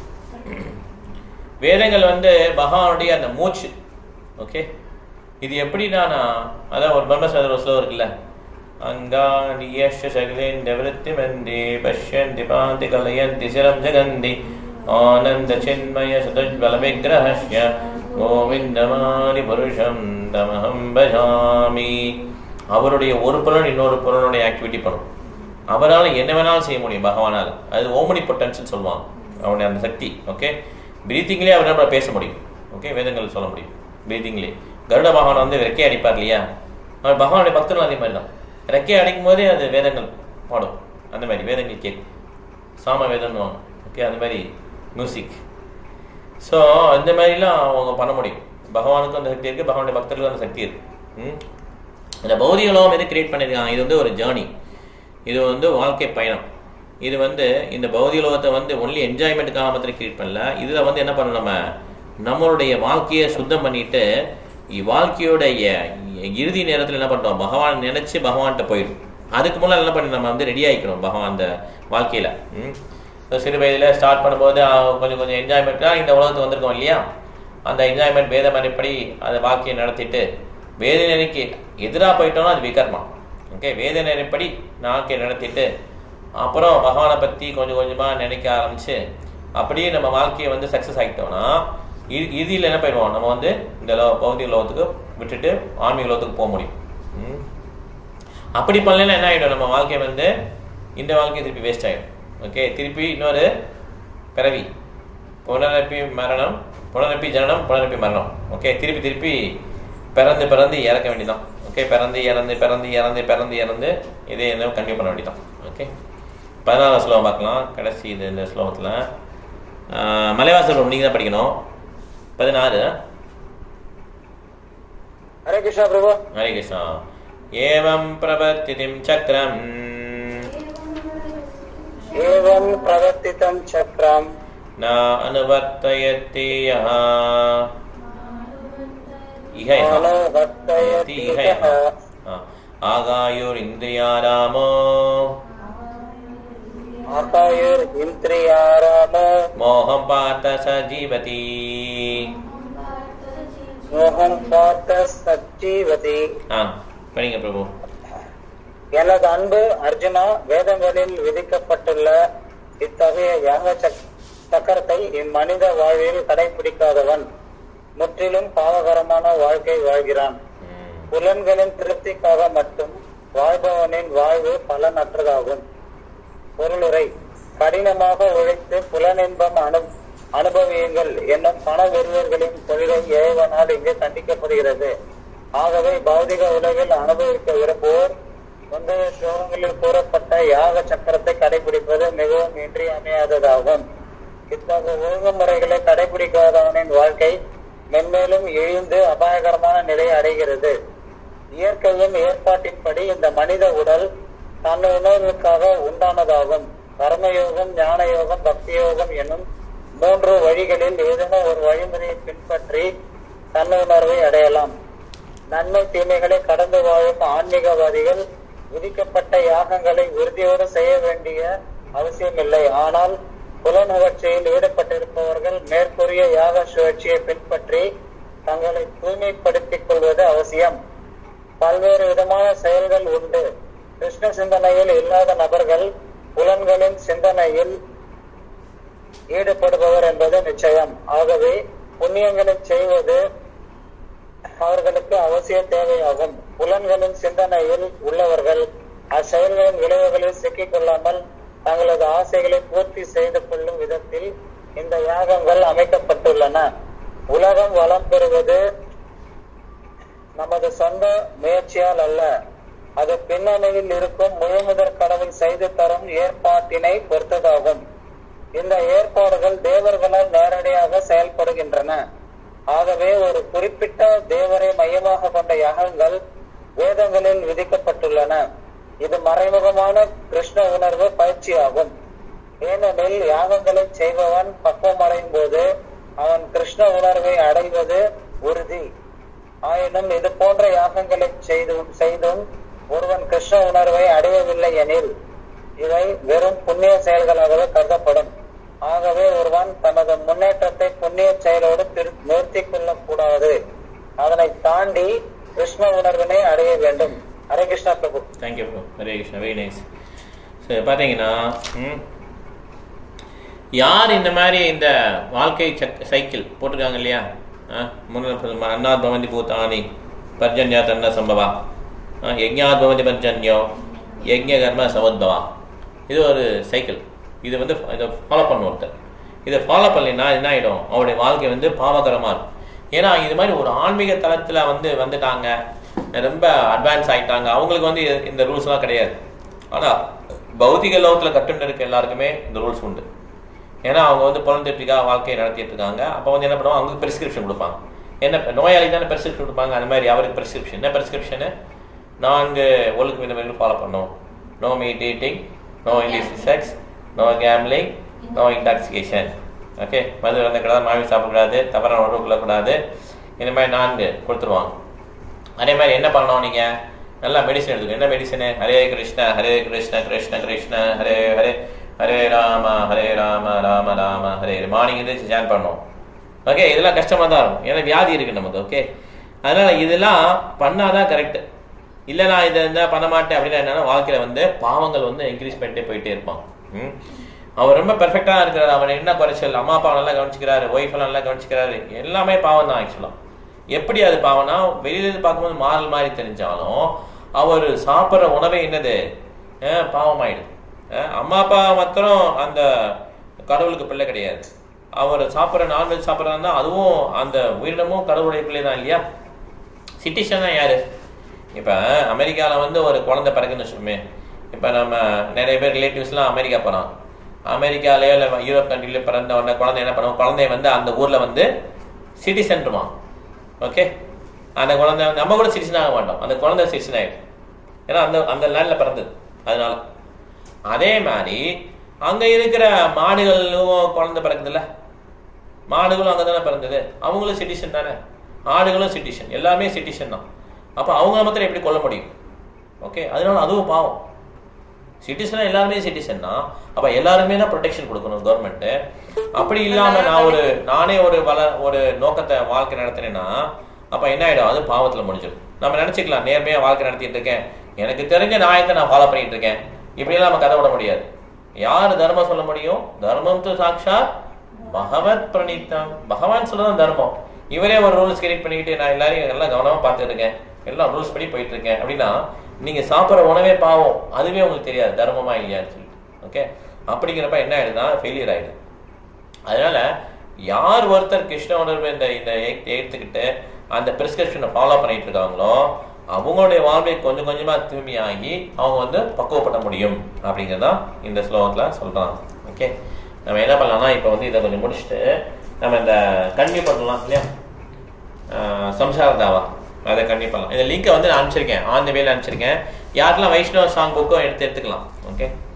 வேதங்கள் வந்து பகவானுடைய அந்த மூச்சு ஓகே இது எப்படின்னா அதான் ஒரு பிரம்மசாதர ஸ்லோ இருக்குல்ல அங்காணி யஷ சகலேன் நிவத்தி மந்தி பஷ்யந்தி பாந்தி கலயந்தி சிரம் ஜகந்தி ஆனந்த சின்மய சுதஜ்வல விக்கிரஹஸ்ய கோவிந்தமானி புருஷம் தமஹம் பஜாமி அவருடைய ஒரு புலன் இன்னொரு புலனுடைய ஆக்டிவிட்டி பண்ணும் அவரால் என்ன வேணாலும் செய்ய முடியும் பகவானால் அது ஓமனி பொட்டன்ஷன் சொல்லுவாங்க அவனுடைய அந்த சக்தி ஓகே பிரீத்திங்லேயே அவர் நம்மள பேச முடியும் ஓகே வேதங்கள் சொல்ல முடியும் பிரீத்திங்லேயே கருட பகவான் வந்து ரெக்கை அடிப்பார் இல்லையா அவர் பகவானுடைய பக்தர்கள் அதே மாதிரி தான் ரெக்கை அடிக்கும் போதே அது வேதங்கள் பாடும் அந்த மாதிரி வேதங்கள் கேட்கும் சாம வேதம்னு ஓகே அந்த மாதிரி மியூசிக் ஸோ இந்த மாதிரிலாம் அவங்க பண்ண முடியும் பகவானுக்கும் அந்த சக்தி இருக்குது பகவானுடைய பக்தர்களுக்கும் அந்த சக்தி இருக்கு ம்? இந்த பௌதிக லோகம் எது கிரியேட் பண்ணியிருக்காங்க இது வந்து ஒரு ஜேர்னி இது வந்து வாழ்க்கை பயணம் இது வந்து இந்த பௌதிக லோகத்தை வந்து ஒன்லி என்ஜாய்மெண்ட்டுக்காக மாத்திரம் கிரியேட் பண்ணல இதில் வந்து என்ன பண்ணணும் நம்ம நம்மளுடைய வாழ்க்கையை சுத்தம் பண்ணிட்டு இ- வாழ்க்கையோடைய இ- இறுதி நேரத்தில் என்ன பண்ணுறோம் பகவான் நினைச்சு பகவான்கிட்ட போயிடும் அதுக்கு முன்னாடி என்ன பண்ணி நம்ம வந்து ரெடி ஆகிக்கணும் பகவான் அந்த வாழ்க்கையில் ம் So, சிறு வயதில் ஸ்டார்ட் பண்ணும்போது அஹ், கொஞ்சம் கொஞ்சம் என்ஜாய்மெண்ட்டாக இந்த உலகத்துக்கு வந்திருக்கோம் இல்லையா அந்த என்ஜாய்மெண்ட் வேத மனைப்படி அந்த வாழ்க்கையை நடத்திட்டு வேத நெறிக்கு எதிராக போயிட்டோம்னா அது விகர்மா ஓகே வேத நெறிப்படி வாழ்க்கையை நடத்திட்டு அப்புறம் பகவானை பற்றி கொஞ்சம் கொஞ்சமாக நினைக்க ஆரம்பிச்சு அப்படியே நம்ம வாழ்க்கையை வந்து சக்ஸஸ் ஆகிட்டோம்னா இ- இறுதியில் என்ன பண்ணுவோம் நம்ம வந்து இந்த லோ பௌதிக லோகத்துக்கு விட்டுட்டு ஆன்மீக லோகத்துக்கு போக முடியும் ம். அப்படி பண்ணலைன்னா என்ன ஆகிடும் நம்ம வாழ்க்கை வந்து இந்த வாழ்க்கை திருப்பி வேஸ்ட் ஆகிடும் ஓகே திருப்பி இன்னொரு பிறவி புனரப்பி மரணம் புனரப்பி ஜனனம் புனரப்பி மரணம் ஓகே திருப்பி திருப்பி பிறந்து பிறந்து இறக்க வேண்டியதான் ஓகே பிறந்து இறந்து பிறந்து இறந்து பிறந்து இறந்து இதே என்ன கன்டினியூ பண்ண வேண்டியதான் ஓகே பதினாறாம் ஸ்லோகம் பார்க்கலாம் கடைசி இது இந்த ஸ்லோகத்தில் மலைவாசல் நீங்கள் தான் படிக்கணும் பதினாறு
ஹரே கிருஷ்ணா பிரபு
ஹரே கிருஷ்ணா ஏவம் பிரவர்த்திதிம் சக்கரம்
एवं प्रवर्तितं चक्रम्
न अनुवर्तयति यः इह यः
अनुवर्तयति
பவதி இஹ ஆகாயுர் இந்திரியாராமோ
ஆகாயுர் இந்திரியாராமோ
மோகம் பார்த்த ச ஜீவதி
மோகம் பார்த்த சஜீவதி
ஆ படிங்க பிரபு
எனது அன்பு அர்ஜுனா வேதங்களில் விதிக்கப்பட்டுள்ள இத்தகைய யாக சக்- சக்கரத்தை இம்மனித வாழ்வில் கடைபிடிக்காதவன் முற்றிலும் பாவகரமான வாழ்க்கை வாழ்கிறான்
ம்.
புலன்களின் திருப்திக்காக மட்டும் வாழ்பவனின் வாழ்வு பலனற்றதாகும் பொருளுரை கடினமாக உழைத்து புலனின்பம் அனு அனுபவியுங்கள் என்னும் பண வெறியர்களின் தொழிலை ஏவனால் இங்கு கண்டிக்கப்படுகிறது ஆகவே பௌதிக உலகில் அனுபவிக்க விரும்புவோர் முந்தைய ஸ்லோகங்களில் கூறப்பட்ட யாக சக்கரத்தை கடைபிடிப்பது மிகவும் இன்றியமையாததாகும் இத்தகைய ஒழுங்குமுறைகளை கடைபிடிக்காதவனின் வாழ்க்கை மென்மேலும் இழிந்து அபாயகரமான நிலையை அடைகிறது இயற்கையின் ஏற்பாட்டின்படி இந்த மனித உடல் தன் உணர்வுக்காக உண்டானதாகும் கர்மயோகம் ஞான யோகம் பக்தி யோகம் என்னும் மூன்று வழிகளில் ஏதேனும் ஒரு வழிமுறையை பின்பற்றி தன்னுணர்வை அடையலாம் நன்மை தீமைகளை கடந்து வாழும் ஆன்மீகவாதிகள் விதிக்கப்பட்ட யாகங்களை உறுதியோடு செய்ய வேண்டிய அவசியமில்லை ஆனால் புலநுகர்ச்சியில் ஈடுபட்டிருப்பவர்கள் மேற்கூறிய யாக சுழற்சியை பின்பற்றி தங்களை தூய்மைப்படுத்திக் கொள்வது அவசியம் பல்வேறு விதமான செயல்கள் உண்டு கிருஷ்ண சிந்தனையில் இல்லாத நபர்கள் புலன்களின் சிந்தனையில் ஈடுபடுபவர் என்பது நிச்சயம் ஆகவே புண்ணியங்களை செய்வது அவர்களுக்கு அவசிய தேவையாகும் புலன்களின் சிந்தனையில் உள்ளவர்கள் அச்செயல்களின் விளைவுகளில் சிக்கிக் கொள்ளாமல் தங்களது ஆசைகளை பூர்த்தி செய்து கொள்ளும் விதத்தில் இந்த யாகங்கள் அமைக்கப்பட்டுள்ளன உலகம் வளம் பெறுவது நமது சொந்த முயற்சியால் அல்ல அது பின்னணியில் இருக்கும் முழுமுதற் கடவுள் செய்து தரும் ஏற்பாட்டினை பொறுத்ததாகும் இந்த ஏற்பாடுகள் தேவர்களால் நேரடியாக செயல்படுகின்றன ஆகவே ஒரு குறிப்பிட்ட தேவரை மையமாக கொண்ட யாகங்கள் வேதங்களில் விதிக்கப்பட்டுள்ளன இது மறைமுகமான கிருஷ்ண உணர்வு பயிற்சியாகும் ஏனெனில் யாகங்களை செய்பவன் பக்குவமடையும் போது அவன் கிருஷ்ண உணர்வை அடைவது உறுதி ஆயினும் இது போன்ற யாகங்களை செய்தும் செய்தும் ஒருவன் கிருஷ்ண உணர்வை அடையவில்லை எனில் இவை வெறும் புண்ணிய செயல்களாகவே கருதப்படும் ஆகவே ஒருவன் தனது முன்னேற்றத்தை புண்ணிய செயலோடு திரு- நிறுத்திக் கொள்ளக் கூடாது அதனை தாண்டி கிருஷ்ண உணர்வினை அடைய வேண்டும் ஹரே கிருஷ்ணா பிரபு
thank you bro Hare Krishna very nice சரி பார்த்தீங்கன்னா ம், யார் இந்த மாதிரி இந்த வாழ்க்கை சக் சைக்கிள் போட்டிருக்காங்க இல்லையா முன்ன அன்னாத் பவந்தி பூத்தானி பர்ஜன்யா தன்ன சம்பவா ஆ, யஜ்ஞாத் பவந்தி பர்ஜன்யோ யஜ்ஞ கர்ம சமுத்பவா இது ஒரு சைக்கிள் இது வந்து இதை ஃபாலோ பண்ண ஒருத்தர் இதை ஃபாலோ பண்ணலைன்னா என்ன ஆகிடும் அவருடைய வாழ்க்கை வந்து பாவகரமாக இருக்கும் ஏன்னா இது மாதிரி ஒரு ஆன்மீக தளத்தில் வந்து வந்துட்டாங்க ரொம்ப அட்வான்ஸ் ஆயிட்டாங்க அவங்களுக்கு வந்து இது- இந்த ரூல்ஸ்லாம் கிடையாது ஆனால் பௌதிக லோகத்தில் கட்டுண்டு இருக்க எல்லாருக்குமே இந்த ரூல்ஸ் உண்டு ஏன்னா அவங்க வந்து புலந்தெட்டிக்காக வாழ்க்கையை நடத்திட்டு இருக்காங்க அப்போ வந்து என்ன பண்ணுவாங்க அவங்களுக்கு பிரிஸ்கிரிப்ஷன் கொடுப்பாங்க என்ன நோயாளி தானே பிரிஸ்கிரிப்ஷன் கொடுப்பாங்க அந்த மாதிரி அவருக்கு பிரிஸ்கிரிப்ஷன் என்ன பிரிஸ்கிரிப்ஷனு நான்கு ஒழுக்கு விதமாக ஃபாலோ பண்ணணும் no meat eating no English sex no gambling no intoxication okay மது வந்து கூடாது மாமி சாப்பிடக்கூடாது தவறான உணவு கொள்ளக்கூடாது இந்த மாதிரி நான்கு கொடுத்துருவாங்க அதே மாதிரி என்ன பண்ணணும் நீங்க நல்லா மெடிசன் எடுத்துக்கணும் என்ன மெடிசனு ஹரே கிருஷ்ண ஹரே கிருஷ்ண கிருஷ்ண கிருஷ்ண ஹரே ஹரே ஹரே ராம ஹரே ராம ராம ராம ஹரே மார்னிங் எழுந்திரிச்சு ஜாயின் பண்ணணும் ஓகே இதெல்லாம் கஷ்டமா தான் இருக்கும் ஏன்னா வியாதி இருக்கு நமக்கு ஓகே அதனால இதெல்லாம் பண்ணாதான் கரெக்ட் இல்லை நான் இதை இருந்தால் பண்ண மாட்டேன் அப்படின்னா என்னன்னா வாழ்க்கையில வந்து பாவங்கள் வந்து இன்க்ரீஸ் பண்ணிட்டே போயிட்டே இருப்பான் ம். அவர் ரொம்ப பெர்ஃபெக்டா இருக்கிறாரு அவர் என்ன குறைச்சல் அம்மா அப்பா நல்லா கவனிச்சுக்கிறாரு ஒய்ஃப் நல்லா கவனிச்சுக்கிறாரு எல்லாமே பாவம் தான் ஆக்சுவலாக எப்படி அது பாவம்னா வெளியில இருந்து பார்க்கும்போது மாறல் மாதிரி தெரிஞ்சாலும் அவர் சாப்பிட்ற உணவே என்னது அஹ் பாவமாயிடுது அஹ் அம்மா அப்பா மாத்திரம் அந்த கடவுளுக்கு பிள்ளை கிடையாது அவர் சாப்பிட்ற நான்வெஜ் சாப்பிட்றாருன்னா அதுவும் அந்த உயிரினமும் கடவுளுடைய பிள்ளை தான் இல்லையா சிட்டிசன் தான் யாரு இப்போ அமெரிக்காவில் வந்து ஒரு குழந்தை பிறகுன்னு வச்சுக்கோமே இப்போ நம்ம நிறைய பேர் ரிலேட்டிவ்ஸ்லாம் அமெரிக்கா போகிறோம் அமெரிக்காலேயோ இல்லை யூரோப் கண்ட்ரிலேயோ பிறந்த உடனே குழந்தை என்ன பண்ணுவோம் குழந்தைய வந்து அந்த ஊரில் வந்து சிட்டிசன்ருமா ஓகே அந்த குழந்தை வந்து- நம்ம கூட சிட்டிசன் ஆக மாட்டோம் அந்த குழந்தை சிட்டிசன் ஆகிடும் ஏன்னா அந்த அந்த லேண்டில் பிறந்தது அதனால அதே மாதிரி அங்கே இருக்கிற மாடுகளும் குழந்தை பிறக்குதுல்ல மாடுகளும் அங்கே தானே பிறந்தது அவங்களும் சிட்டிசன் தானே ஆடுகளும் சிட்டிசன் எல்லாமே சிட்டிசன் தான் அப்போ அவங்க மாத்திரம் எப்படி கொல்ல முடியும் ஓகே அதனால அதுவும் பாவம் சிட்டிசனா எல்லாருமே சிட்டிசன் தான் அப்ப எல்லாருமே தான் ப்ரொடெக்ஷன் கொடுக்கணும் கவர்மெண்ட் அப்படி இல்லாம நான் ஒரு நானே ஒரு வள ஒரு நோக்கத்தை வாழ்க்கை நடத்தினேன்னா அப்ப என்ன ஆயிடும் அது பாவத்துல முடிஞ்சிடும் நம்ம நினைச்சுக்கலாம் நேர்மையா வாழ்க்கை நடத்திட்டு இருக்கேன் எனக்கு தெரிஞ்ச நியாயத்தை நான் ஃபாலோ பண்ணிட்டு இருக்கேன் இப்படியெல்லாம் நம்ம கதை விட முடியாது யார் தர்மம் சொல்ல முடியும் தர்மம் து சாட்சாத் பகவத் பிரணீத்தம் பகவான் சொல்லதான் தர்மம் இவரே ஒரு ரூல்ஸ் கிரியேட் பண்ணிக்கிட்டு நான் எல்லாரையும் எல்லாம் கவனமா பார்த்துட்டு இருக்கேன் எல்லாம் ரூல்ஸ் படி போயிட்டு இருக்கேன் அப்படின்னா நீங்க சாப்பிட்ற உணவே பாவம் அதுவே உங்களுக்கு தெரியாது தர்மமா இல்லையான்னு சொல்லிட்டு ஓகே அப்படிங்கிறப்ப என்ன ஆயிடுதுன்னா ஃபெயிலியர் ஆயிடுது அதனால யார் ஒருத்தர் கிருஷ்ண உணர்வு இந்த இந்த ஏ- எடுத்துக்கிட்டு அந்த பிரிஸ்கிரிப்ஷனை ஃபாலோ பண்ணிட்டு இருக்காங்களோ அவங்களுடைய வாழ்வை கொஞ்சம் கொஞ்சமா தூய்மையாகி அவங்க வந்து பக்குவப்பட முடியும் அப்படிங்கிறதான் இந்த ஸ்லோகத்துல சொல்றாங்க ஓகே நம்ம என்ன பண்ணலாம்னா இப்போ வந்து இதை கொஞ்சம் முடிச்சுட்டு நம்ம இந்த கன்டினியூ பண்ணலாம் இல்லையா ஆஹ் சம்சார தாவா அதை கண்டிப்பாக பண்ணலாம் இந்த லிங்கை வந்து நான் அனுப்பிச்சிருக்கேன் ஆன் த வேல அனுப்பிச்சிருக்கேன் யாருக்கெல்லாம் வைஷ்ணவ சாங் புக்கும் எடுத்து எடுத்துக்கலாம் ஓகே